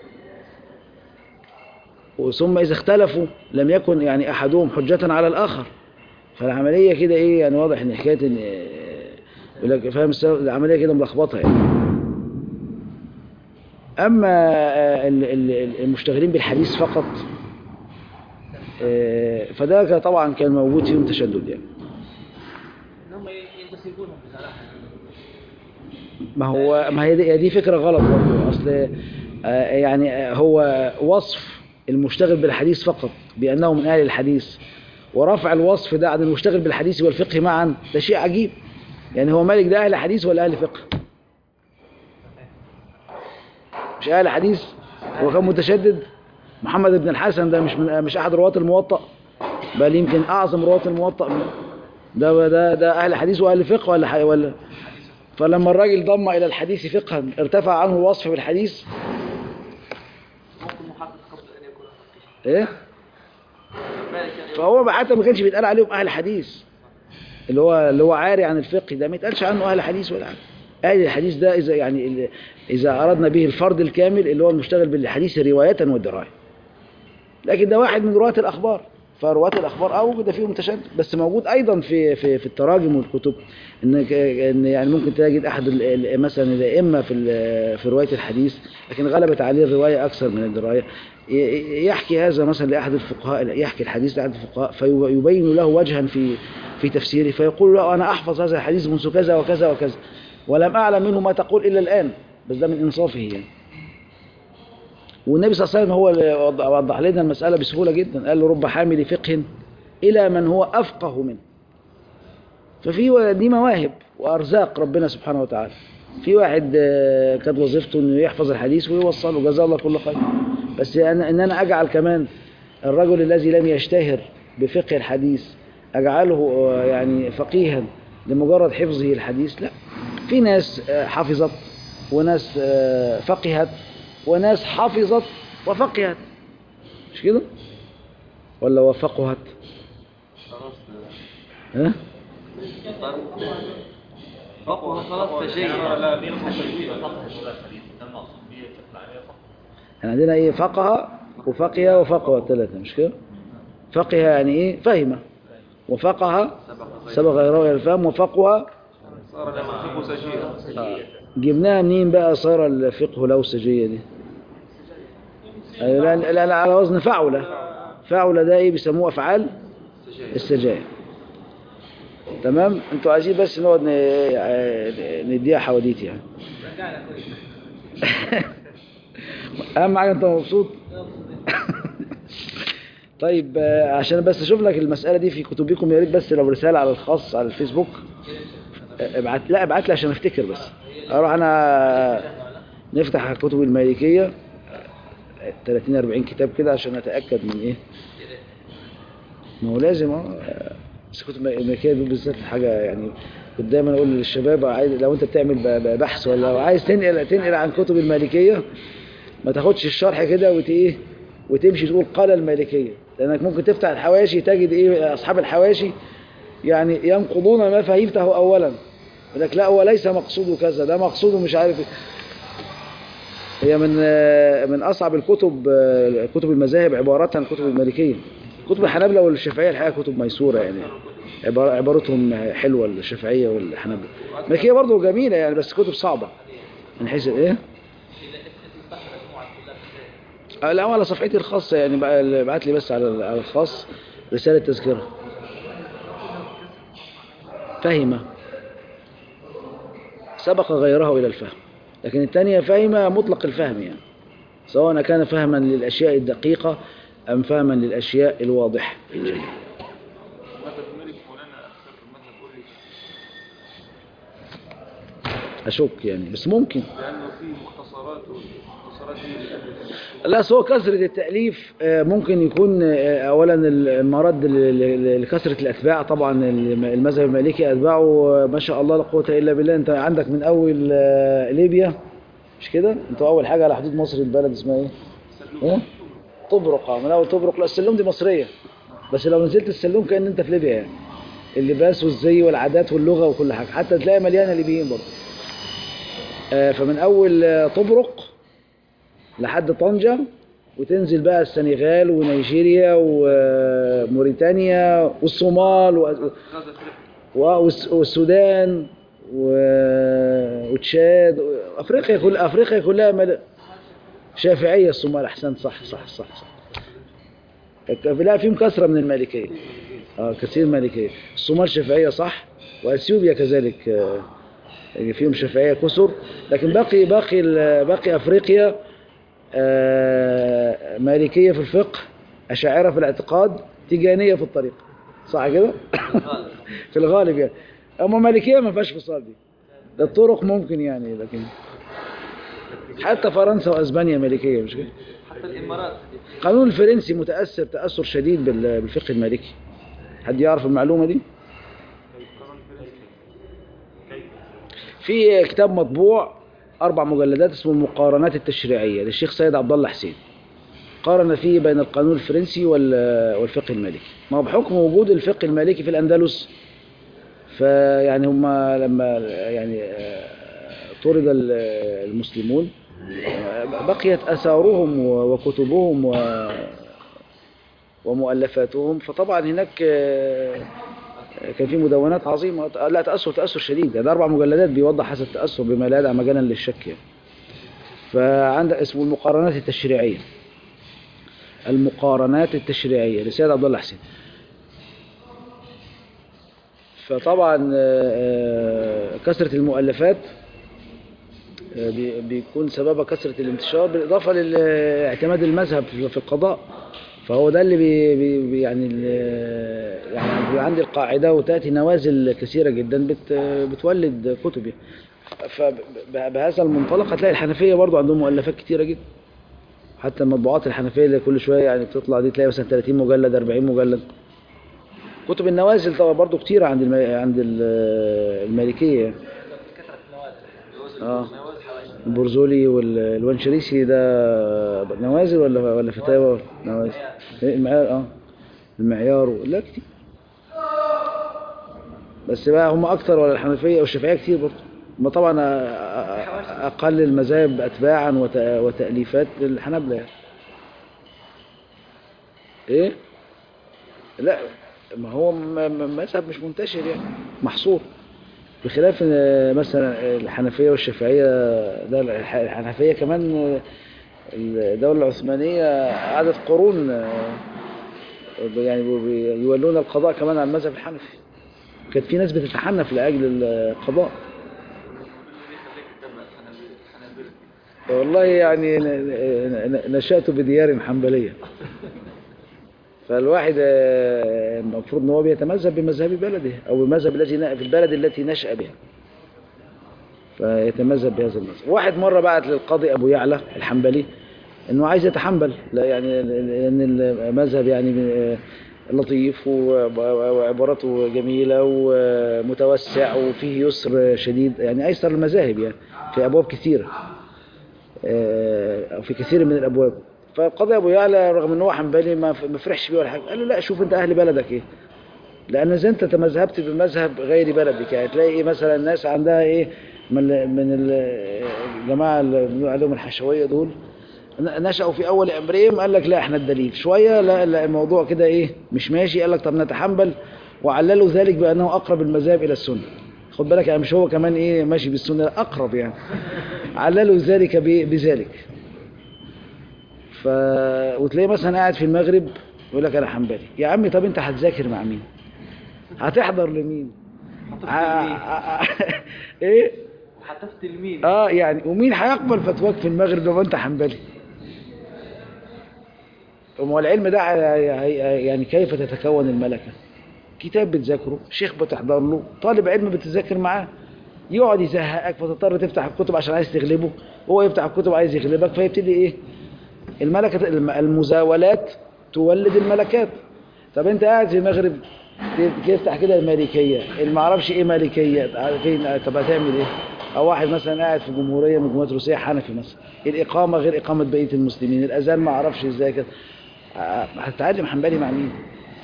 وثم اذا اختلفوا لم يكن يعني احدهم حجه على الاخر فالعمليه كده ايه يعني واضح ان حكايه ان يقول لك فاهم السبب؟ العمليه كده ملخبطه يعني أما آه، ال- ال- المشتغلين بالحديث فقط آه، فده كان- طبعا كان موجود فيهم تشدد يعني ان هم ينتسبونهم بصراحه ما هو ما هي دي, هي دي فكرة غلط برضه أصل آه، يعني آه، هو وصف المشتغل بالحديث فقط بأنه من أهل الحديث ورفع الوصف ده عن المشتغل بالحديث والفقه معا ده شيء عجيب يعني هو مالك ده أهل حديث ولا أهل فقه مش أهل حديث هو كان متشدد محمد بن الحسن ده مش من مش أحد رواة الموطأ بل يمكن أعظم رواة الموطأ ده ده ده أهل حديث وأهل فقه ولا حي ولا فلما الراجل ضم إلى الحديث فقها ارتفع عنه الوصف بالحديث ممكن محدث قبل ان يكون فقيه إيه؟ مالك يعني فهو حتى ما كانش بيتقال عليهم اهل حديث اللي هو اللي هو عاري عن الفقه ده ما يتقالش عنه اهل حديث ولا حاجه اهل الحديث ده اذا يعني ال- اذا اردنا به الفرد الكامل اللي هو المشتغل بالحديث روايه ودرايه لكن ده واحد من رواة الأخبار فرواة الأخبار اه وجد فيهم تشدد بس موجود أيضا في في في التراجم والكتب إن ك- إن يعني ممكن تجد أحد ال- ال- مثلا الأئمة في ال- في رواية الحديث لكن غلبت عليه الرواية أكثر من الدراية ي- يحكي هذا مثلا لأحد الفقهاء يحكي الحديث لأحد الفقهاء فيبين له وجها في في تفسيره فيقول له أنا أحفظ هذا الحديث منذ كذا وكذا وكذا ولم أعلم منه ما تقول إلا الآن بس ده من إنصافه يعني والنبي صلى الله عليه وسلم هو اللي وض- وضح لنا المسألة بسهولة جدا قال له رب حامل فقه إلى من هو أفقه منه ففي دي مواهب وأرزاق ربنا سبحانه وتعالى في واحد آه، كانت وظيفته انه يحفظ الحديث ويوصله جزاه الله كل خير بس أنا ان انا اجعل كمان الرجل الذي لم يشتهر بفقه الحديث اجعله آه، يعني فقيها لمجرد حفظه الحديث لا في ناس آه، حفظت وناس آه، فقهت وناس حفظت وفقهت مش كده ولا وفقهت ها فقه خلاص فشيء لا دي المقصود بيه فقه ولا حديث ده المقصود بيه بشكل عام فقه احنا عندنا ايه فقه وفقه وفقه ثلاثة مش كده فقه يعني ايه فهم وفقه سبق غيره الى الفهم وفقه صار له فقه سجيه جبناها منين بقى صار الفقه له سجية دي أيوة لا, لا, لا على وزن فعلة فعلة ده ايه بيسموه افعال السجايا تمام انتوا عايزين بس نقعد ن- نديها حواديت يعني اهم حاجه انت مبسوط طيب آه، عشان بس اشوف لك المساله دي في كتبكم يا ريت بس لو رساله على الخاص على الفيسبوك آه، ابعت لا ابعت لي عشان افتكر بس اروح انا نفتح كتب المالكيه آه، 30 40 كتاب كده عشان اتاكد من ايه ما هو لازم اه بس كتب المالكيه دول بالذات حاجه يعني كنت دايما اقول للشباب عايز لو انت بتعمل ب- ب- بحث ولا عايز تنقل تنقل عن كتب المالكيه ما تاخدش الشرح كده وت ايه وتمشي تقول قال المالكيه لانك ممكن تفتح الحواشي تجد ايه اصحاب الحواشي يعني ينقضون ما فهمته اولا يقول لك لا هو ليس مقصوده كذا ده مقصوده مش عارف إيه. هي من آه، من اصعب الكتب آه، كتب المذاهب عبارة عن كتب المالكيه كتب الحنابلة والشافعية الحقيقة كتب ميسورة يعني عبارة عبارتهم حلوة الشافعية والحنابلة المالكية برضه جميلة يعني بس كتب صعبة من حيث الايه آه، لا على صفحتي الخاصة يعني بقى- ابعت لي بس على على الخاص رسالة تذكرة فهم سبق غيره إلى الفهم لكن الثانية فهم مطلق الفهم يعني سواء كان فهما للأشياء الدقيقة أم فهما للأشياء الواضحة مذهب مالك مولانا اكثر مذهب قولي أشك يعني بس ممكن لانه فيه مختصرات والمختصرات دي اللي لا سوى كثرة التأليف آه، ممكن يكون آه، أولا المرد ل- ل- لكثرة الأتباع طبعا الم- المذهب المالكي أتباعه آه، ما شاء الله لا قوة إلا بالله أنت عندك من أول آه، ليبيا مش كده؟ أنتوا أول حاجة على حدود مصر البلد اسمها إيه؟ إيه؟ طبرق آه، من أول طبرق لا السلوم دي مصرية بس لو نزلت السلوم كأن أنت في ليبيا يعني اللباس والزي والعادات واللغة وكل حاجة حتى تلاقي مليانة ليبيين برضه آه، فمن أول آه، طبرق لحد طنجة وتنزل بقى السنغال ونيجيريا وموريتانيا والصومال و- غزة افريقيا والس- والسودان و- وتشاد افريقيا كل افريقيا كلها مل... شافعيه الصومال احسنت صح صح صح صح لا فيهم كثره من المالكيه اه كثير مالكيه الصومال شافعيه صح واثيوبيا كذلك آه، فيهم شافعيه كثر لكن باقي باقي ال- باقي افريقيا آه، مالكيه في الفقه اشاعره في الاعتقاد تيجانيه في الطريقه صح كده في الغالب يعني اما مالكيه ما فيهاش فصال دي ده الطرق ممكن يعني لكن حتى فرنسا واسبانيا مالكيه مش كده حتى الامارات القانون الفرنسي متاثر تاثر شديد بال- بالفقه المالكي حد يعرف المعلومه دي القانون الفرنسي في كتاب مطبوع اربع مجلدات اسمه المقارنات التشريعيه للشيخ سيد عبد الله حسين قارن فيه بين القانون الفرنسي وال- والفقه المالكي ما هو بحكم وجود الفقه المالكي في الأندلس فيعني هم لما يعني آه، طرد ال- المسلمون آه، بقيت أثارهم و- وكتبهم و- ومؤلفاتهم فطبعا هناك آه، كان في مدونات عظيمة آه، لا تأثر تأثر شديد يعني أربع مجلدات بيوضح هذا التأثر بما لا يدع مجالا للشك يعني. فعندك اسمه المقارنات التشريعية المقارنات التشريعية لسيد عبد الله حسين فطبعا آه، آه، كثرة المؤلفات آه، بي- بيكون سببها كثرة الانتشار بالإضافة لاعتماد المذهب في في القضاء فهو ده اللي بي بي بي- يعني ال- يعني بيبقى عندي القاعدة وتأتي نوازل كثيرة جدا بت بتولد كتب يعني. فبهذا المنطلق هتلاقي الحنفية برضو عندهم مؤلفات كتيرة جدا حتى المطبوعات الحنفية اللي كل شوية يعني بتطلع دي تلاقي مثلا 30 مجلد 40 مجلد كتب النوازل طبعا برضو كتيرة عند الم... عند ال- المالكية يعني. كثرة النوازل اه البرزولي والوانشريسي ده نوازل ولا ولا فتاوى نوازل إيه المعيار اه المعيار و- لا كتير بس بقى هم اكتر ولا الحنفيه والشافعيه كتير برضه هم طبعا أ- أ- اقل المذاهب اتباعا وت- وتاليفات للحنابلة يعني. ايه لا ما هو م- م- مذهب مش منتشر يعني محصور بخلاف آه، مثلا الحنفية والشافعية ده الح- الحنفية كمان آه، الدولة العثمانية قعدت قرون آه، يعني بي- يولون القضاء كمان على المذهب الحنفي كانت في ناس بتتحنف لأجل القضاء والله يعني ن- ن- نشأت بديار حنبلية فالواحد آه، المفروض ان هو بيتمذهب بمذهب بلده او بمذهب الذي ن- في البلد التي نشأ بها فيتمذهب بهذا المذهب واحد مرة بعت للقاضي ابو يعلى الحنبلي انه عايز يتحنبل لا يعني لان المذهب يعني آه، لطيف و- وعبارته جميلة ومتوسع وفيه يسر شديد يعني ايسر المذاهب يعني في ابواب كثيرة آه، او في كثير من الابواب فالقاضي ابو يعلى رغم ان هو حنبلي ما ف- ما فرحش بيه ولا حاجه قال له لا شوف انت اهل بلدك ايه لان اذا انت تمذهبت بمذهب غير بلدك يعني تلاقي ايه مثلا الناس عندها ايه من ال- من ال- الجماعه اللي بنقول عليهم الحشويه دول ن- نشأوا في اول امرهم قال لك لا احنا الدليل شويه لا, لا الموضوع كده ايه مش ماشي قال لك طب نتحنبل وعللوا ذلك بانه اقرب المذاهب الى السنه خد بالك يعني مش هو كمان ايه ماشي بالسنه لا، اقرب يعني عللوا ذلك ب- بذلك ف وتلاقيه مثلا قاعد في المغرب يقول لك انا حنبلي يا عمي طب انت هتذاكر مع مين هتحضر لمين ع- ع- ع- ايه هتفتي لمين؟ اه يعني ومين هيقبل فتواك في المغرب لو انت حنبلي هو العلم ده ع- ع- يعني كيف تتكون الملكه كتاب بتذاكره شيخ بتحضر له طالب علم بتذاكر معاه يقعد يزهقك فتضطر تفتح الكتب عشان عايز تغلبه هو يفتح الكتب عايز يغلبك فيبتدي ايه الملكة الم- المزاولات تولد الملكات طب انت قاعد في المغرب ت- تفتح كده المالكية اللي ما اعرفش ايه مالكية عارفين طب هتعمل ايه او واحد مثلا قاعد في جمهورية من الجمهوريات الروسية حنفي مثلا الإقامة غير إقامة بقية المسلمين الأذان ما اعرفش ازاي كده ه- هتتعلم حنبلي مع مين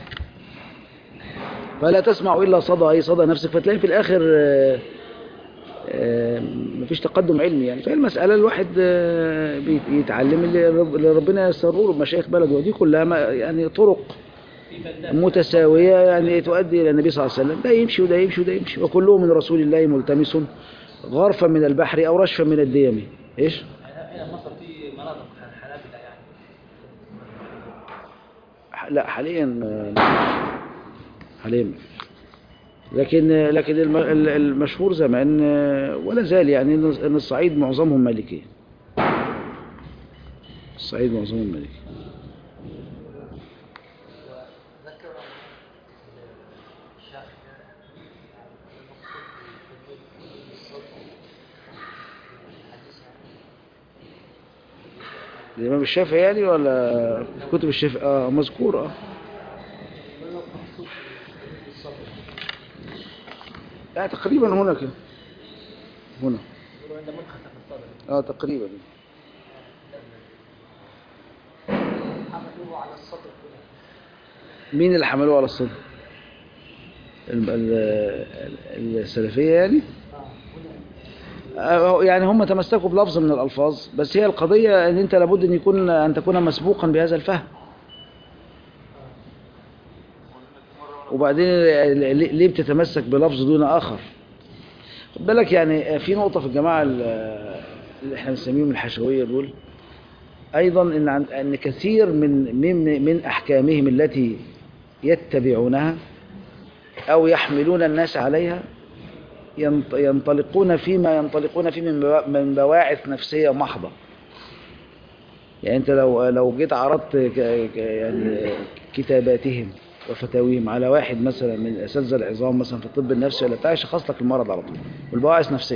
فلا تسمع إلا صدى أي صدى نفسك فتلاقي في الآخر آه، آه، مفيش تقدم علمي يعني فهي المسألة الواحد آه، بيت- يتعلم اللي رب- اللي ربنا يسره له بمشايخ بلده ودي كلها ما- يعني طرق متساوية يعني تؤدي إلى النبي صلى الله عليه وسلم ده يمشي وده يمشي وده يمشي وكله من رسول الله ملتمس غرفا من البحر أو رشفا من الديم إيش؟ هنا في مصر في مناطق حنابلة يعني ح- لا حاليا آه، حاليا ما فيش. لكن آه، لكن الم- ال- المشهور زمان آه، ولا زال يعني إن إن الصعيد معظمهم مالكية الصعيد معظمهم مالكي ذكر الشيخ المقصود بالتدوين الصوت الحديث يعني الإمام الشافعي يعني ولا في كتب الشافعي اه مذكور اه يعني تقريبا هنا كده هنا يقولوا عند منخفض الصدر اه تقريبا حملوه على الصدر كده مين اللي حملوه على الصدر ال- ال- ال- السلفية يعني آه، يعني هم تمسكوا بلفظ من الألفاظ بس هي القضية ان انت لابد ان يكون ان تكون مسبوقا بهذا الفهم وبعدين ال- ال- ليه بتتمسك بلفظ دون آخر خد بالك يعني في نقطة في الجماعة ال- اللي احنا بنسميهم الحشوية دول أيضا إن عن- أن كثير من من من أحكامهم التي يتبعونها أو يحملون الناس عليها ينط- ينطلقون فيما ينطلقون فيه من بوا- من بواعث نفسية محضة يعني أنت لو لو جيت عرضت ك- ك- يعني كتاباتهم وفتاويهم على واحد مثلا من الأساتذة العظام مثلا في الطب النفسي ولا بتاع يشخص لك المرض على طول والبواعث نفسية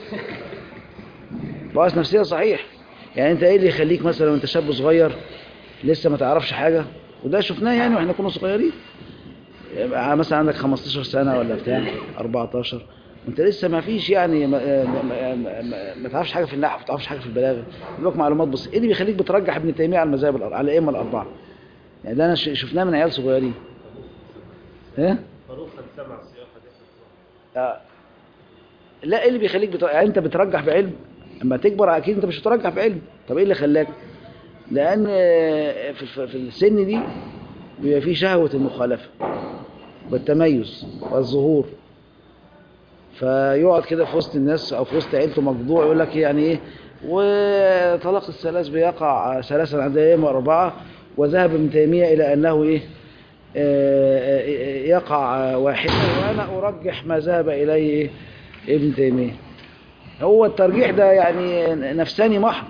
بواعث نفسية صحيح يعني انت ايه اللي يخليك مثلا وانت شاب صغير لسه ما تعرفش حاجة وده شفناه يعني واحنا كنا صغيرين يبقى مثلا عندك 15 سنة ولا بتاع 14 وانت لسه ما فيش يعني ما, ما, ما, ما, ما تعرفش حاجة في النحو ما تعرفش حاجة في البلاغة يبقى معلومات بس ايه اللي بيخليك بترجح ابن تيمية على المذاهب الأر- على الأئمة الأربعة يعني ده انا ش- شفناه من عيال صغيرين ها فاروقا سمع السياقه دي آه. لا ايه اللي بيخليك بتر... يعني انت بترجح بعلم اما تكبر اكيد انت مش بترجح بعلم طب ايه اللي خلاك لان آه، في, في, في السن دي بيبقى فيه شهوة المخالفة والتميز والظهور فيقعد كده في وسط الناس او في وسط عيلته مخضوع يقول لك يعني ايه وطلاق الثلاث بيقع ثلاثا عند الائمه اربعه وذهب ابن تيميه الى انه ايه آه، آه، يقع واحدا وانا ارجح ما ذهب اليه ابن تيميه هو الترجيح ده يعني نفساني محض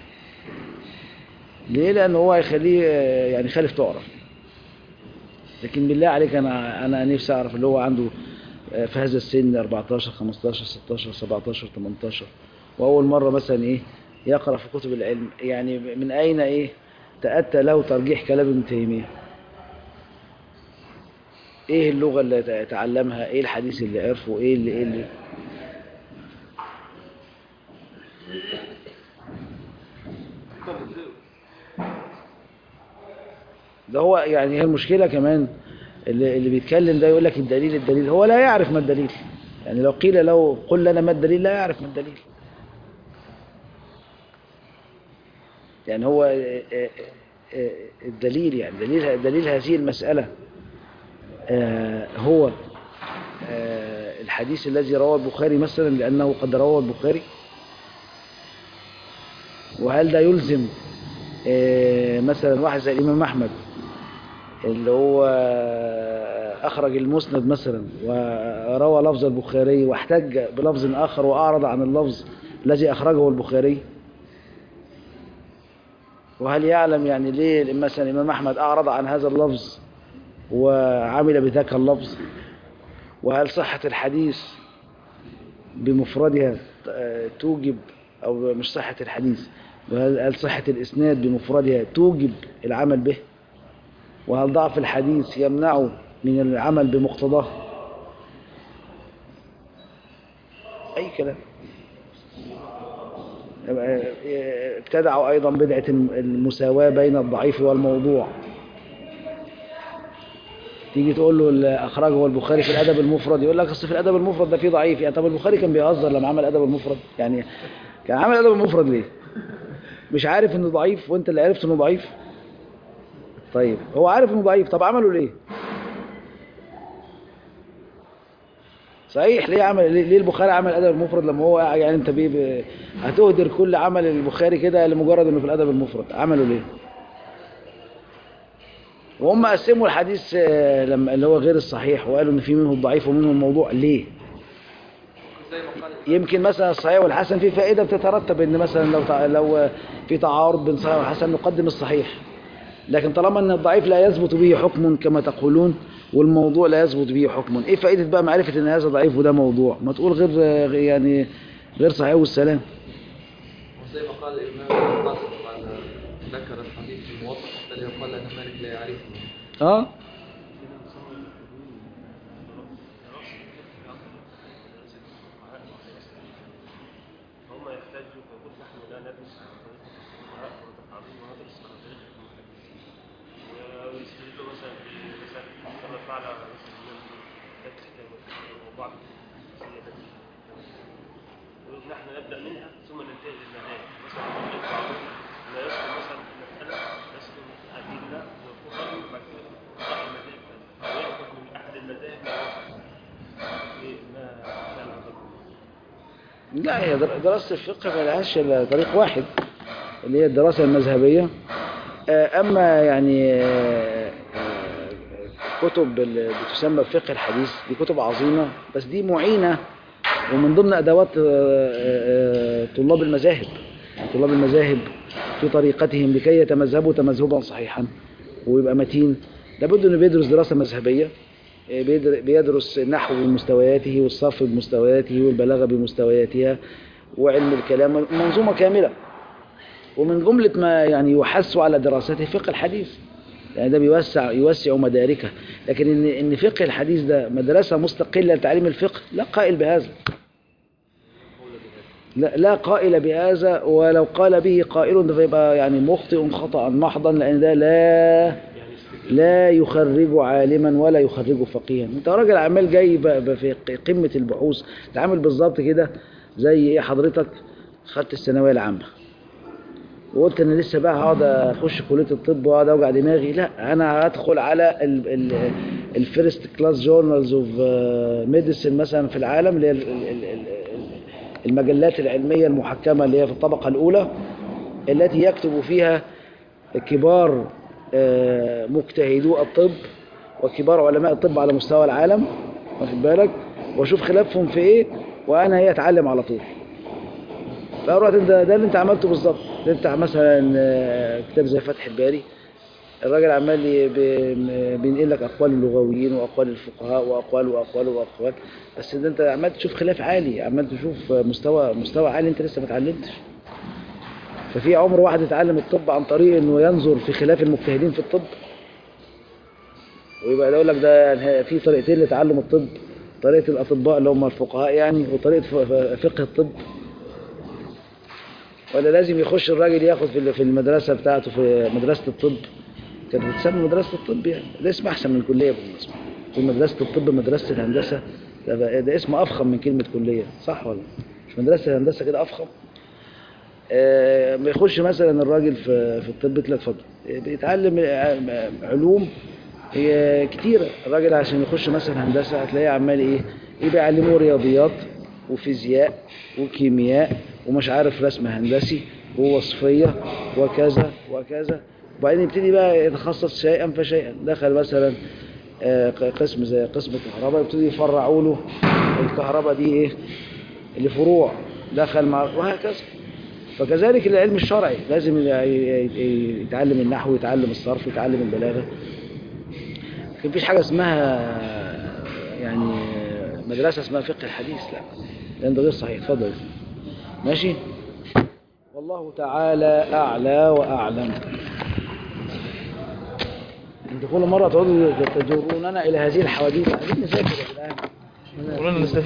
ليه لان هو هيخليه آه، يعني خالف تعرف لكن بالله عليك انا انا نفسي اعرف اللي هو عنده آه، في هذا السن 14 15 16 17 18 واول مره مثلا ايه يقرا في كتب العلم يعني من اين ايه تاتى له ترجيح كلام ابن تيميه ايه اللغه اللي تعلمها ايه الحديث اللي عرفه ايه اللي ايه اللي ده هو يعني هي المشكلة كمان اللي, اللي بيتكلم ده يقول لك الدليل الدليل هو لا يعرف ما الدليل يعني لو قيل له قل لنا ما الدليل لا يعرف ما الدليل يعني هو آه، آه، آه، الدليل يعني دليل دليل هذه المسألة آه، هو آه، الحديث الذي رواه البخاري مثلا لأنه قد روى البخاري وهل ده يلزم آه، مثلا واحد زي الإمام أحمد اللي هو أخرج المسند مثلا وروى لفظ البخاري واحتج بلفظ آخر وأعرض عن اللفظ الذي أخرجه البخاري وهل يعلم يعني ليه مثلا الإمام أحمد أعرض عن هذا اللفظ وعمل بذاك اللفظ وهل صحة الحديث بمفردها آه، توجب أو مش صحة الحديث وهل هل صحة الإسناد بمفردها توجب العمل به وهل ضعف الحديث يمنعه من العمل بمقتضاه أي كلام ابتدعوا أيضا بدعة المساواة بين الضعيف والموضوع تيجي تقول له اللي أخرجه البخاري في الأدب المفرد يقول لك أصل في الأدب المفرد ده فيه ضعيف يعني طب البخاري كان بيهزر لما عمل الأدب المفرد يعني كان عمل الأدب المفرد ليه مش عارف إنه ضعيف وأنت اللي عرفت إنه ضعيف طيب هو عارف إنه ضعيف طب عمله ليه صحيح ليه عمل ليه ليه البخاري عمل الادب المفرد لما هو يعني انت بيه ب- هتهدر كل عمل البخاري كده لمجرد انه في الادب المفرد عمله ليه وهم قسموا الحديث آه، لما اللي هو غير الصحيح وقالوا ان في منه الضعيف ومنه الموضوع ليه زي ما قال يمكن مثلا الصحيح والحسن في فائده بتترتب ان مثلا لو تع- لو في تعارض بين الصحيح والحسن نقدم الصحيح لكن طالما ان الضعيف لا يثبت به حكم كما تقولون والموضوع لا يثبت به حكم ايه فائده بقى معرفه ان هذا ضعيف وده موضوع ما تقول غير غير- يعني غير صحيح والسلام وزي ما قال الإمام القاسم طبعا ذكر الحديث في الموطأ حتى لو قال أن مالك لا يعرفه اه هم يحتاجوا فيقول نحن لا ندرس عن طريق الفقهاء والتقاليد وندرس عن طريق المحدثين على مثلا كتاب الكتاب وبعض السيادات ونحن نبدا منها ثم ننتهي للمذاهب مثلا يقول بعضهم لا يذكر مثلا مساله يذكر ادله وفقهاء وبعد كده راي المذاهب او ياخذ من احد المذاهب ما يوافق إيه، ما كان عندكم لا هي در- دراسة الفقه ما لهاش إلا طريق واحد اللي هي الدراسة المذهبية آه، أما يعني آه، آه، كتب اللي بتسمى بفقه الحديث دي كتب عظيمة بس دي معينة ومن ضمن أدوات آه، آه، طلاب المذاهب طلاب المذاهب في طريقتهم لكي يتمذهبوا تمذهبا صحيحا ويبقى متين لابد انه بيدرس دراسة مذهبية آه، بيدر- بيدرس النحو بمستوياته والصرف بمستوياته والبلاغة بمستوياتها وعلم الكلام منظومة كاملة ومن جملة ما يعني يحث على دراسته فقه الحديث يعني ده بيوسع يوسع مداركه لكن ان ان فقه الحديث ده مدرسة مستقلة لتعليم الفقه لا قائل بهذا لا, لا قائل بهذا ولو قال به قائل ده فيبقى يعني مخطئ خطأ محضا لأن ده لا يعني استدلال لا يخرج عالما ولا يخرج فقيها انت راجل عمال جاي ب- ب- في قمة البحوث تعمل بالظبط كده زي ايه حضرتك خدت الثانوية العامة وقلت انا لسه بقى هقعد اخش كلية الطب واقعد اوجع دماغي لا انا هدخل على الفيرست كلاس جورنالز اوف ميديسن مثلا في العالم اللي هي ال- ال- ال- ال- المجلات العلمية المحكمة اللي هي في الطبقة الأولى التي يكتب فيها كبار آه، مجتهدو الطب وكبار علماء الطب على مستوى العالم واخد بالك واشوف خلافهم في ايه وانا هي اتعلم على طول فأروح انت ده اللي انت عملته بالظبط انت مثلا آه، كتاب زي فتح الباري الراجل عمال ي- ب- بينقل لك اقوال اللغويين واقوال الفقهاء واقوال واقوال واقوال بس ده انت عمال تشوف خلاف عالي عمال تشوف مستوى مستوى عالي انت لسه ما اتعلمتش ففي عمر واحد يتعلم الطب عن طريق انه ينظر في خلاف المجتهدين في الطب ويبقى يقول لك ده يعني في طريقتين لتعلم الطب طريقة الأطباء اللي هم الفقهاء يعني وطريقة ف- ف- فقه الطب ولا لازم يخش الراجل ياخد في ال- في المدرسة بتاعته في مدرسة الطب كانت بتسمى مدرسة الطب يعني ده اسم أحسن من كلية بالمناسبة في مدرسة الطب مدرسة الهندسة ده, بقى- ده اسم أفخم من كلمة كلية صح ولا مش مدرسة الهندسة كده أفخم آه، ما يخش مثلا الراجل في في الطب تلاقي اتفضل آه، بيتعلم آه، علوم هي كتيرة الراجل عشان يخش مثلا هندسة هتلاقيه عمال ايه ايه بيعلموه رياضيات وفيزياء وكيمياء ومش عارف رسم هندسي ووصفية وكذا وكذا وبعدين يبتدي بقى يتخصص شيئا فشيئا دخل مثلا آه، قسم زي قسم الكهرباء يبتدي يفرعوا له الكهرباء دي ايه لفروع دخل مع وهكذا فكذلك العلم الشرعي لازم ي- ي- يتعلم النحو يتعلم الصرف يتعلم البلاغة لكن مفيش حاجة اسمها يعني مدرسة اسمها فقه الحديث لا لأن ده غير صحيح اتفضل ماشي والله تعالى أعلى وأعلم انت كل مرة تقعدوا تجروننا إلى هذه الحواديت عايزين نذاكر يا جدعان ولنا نستفيد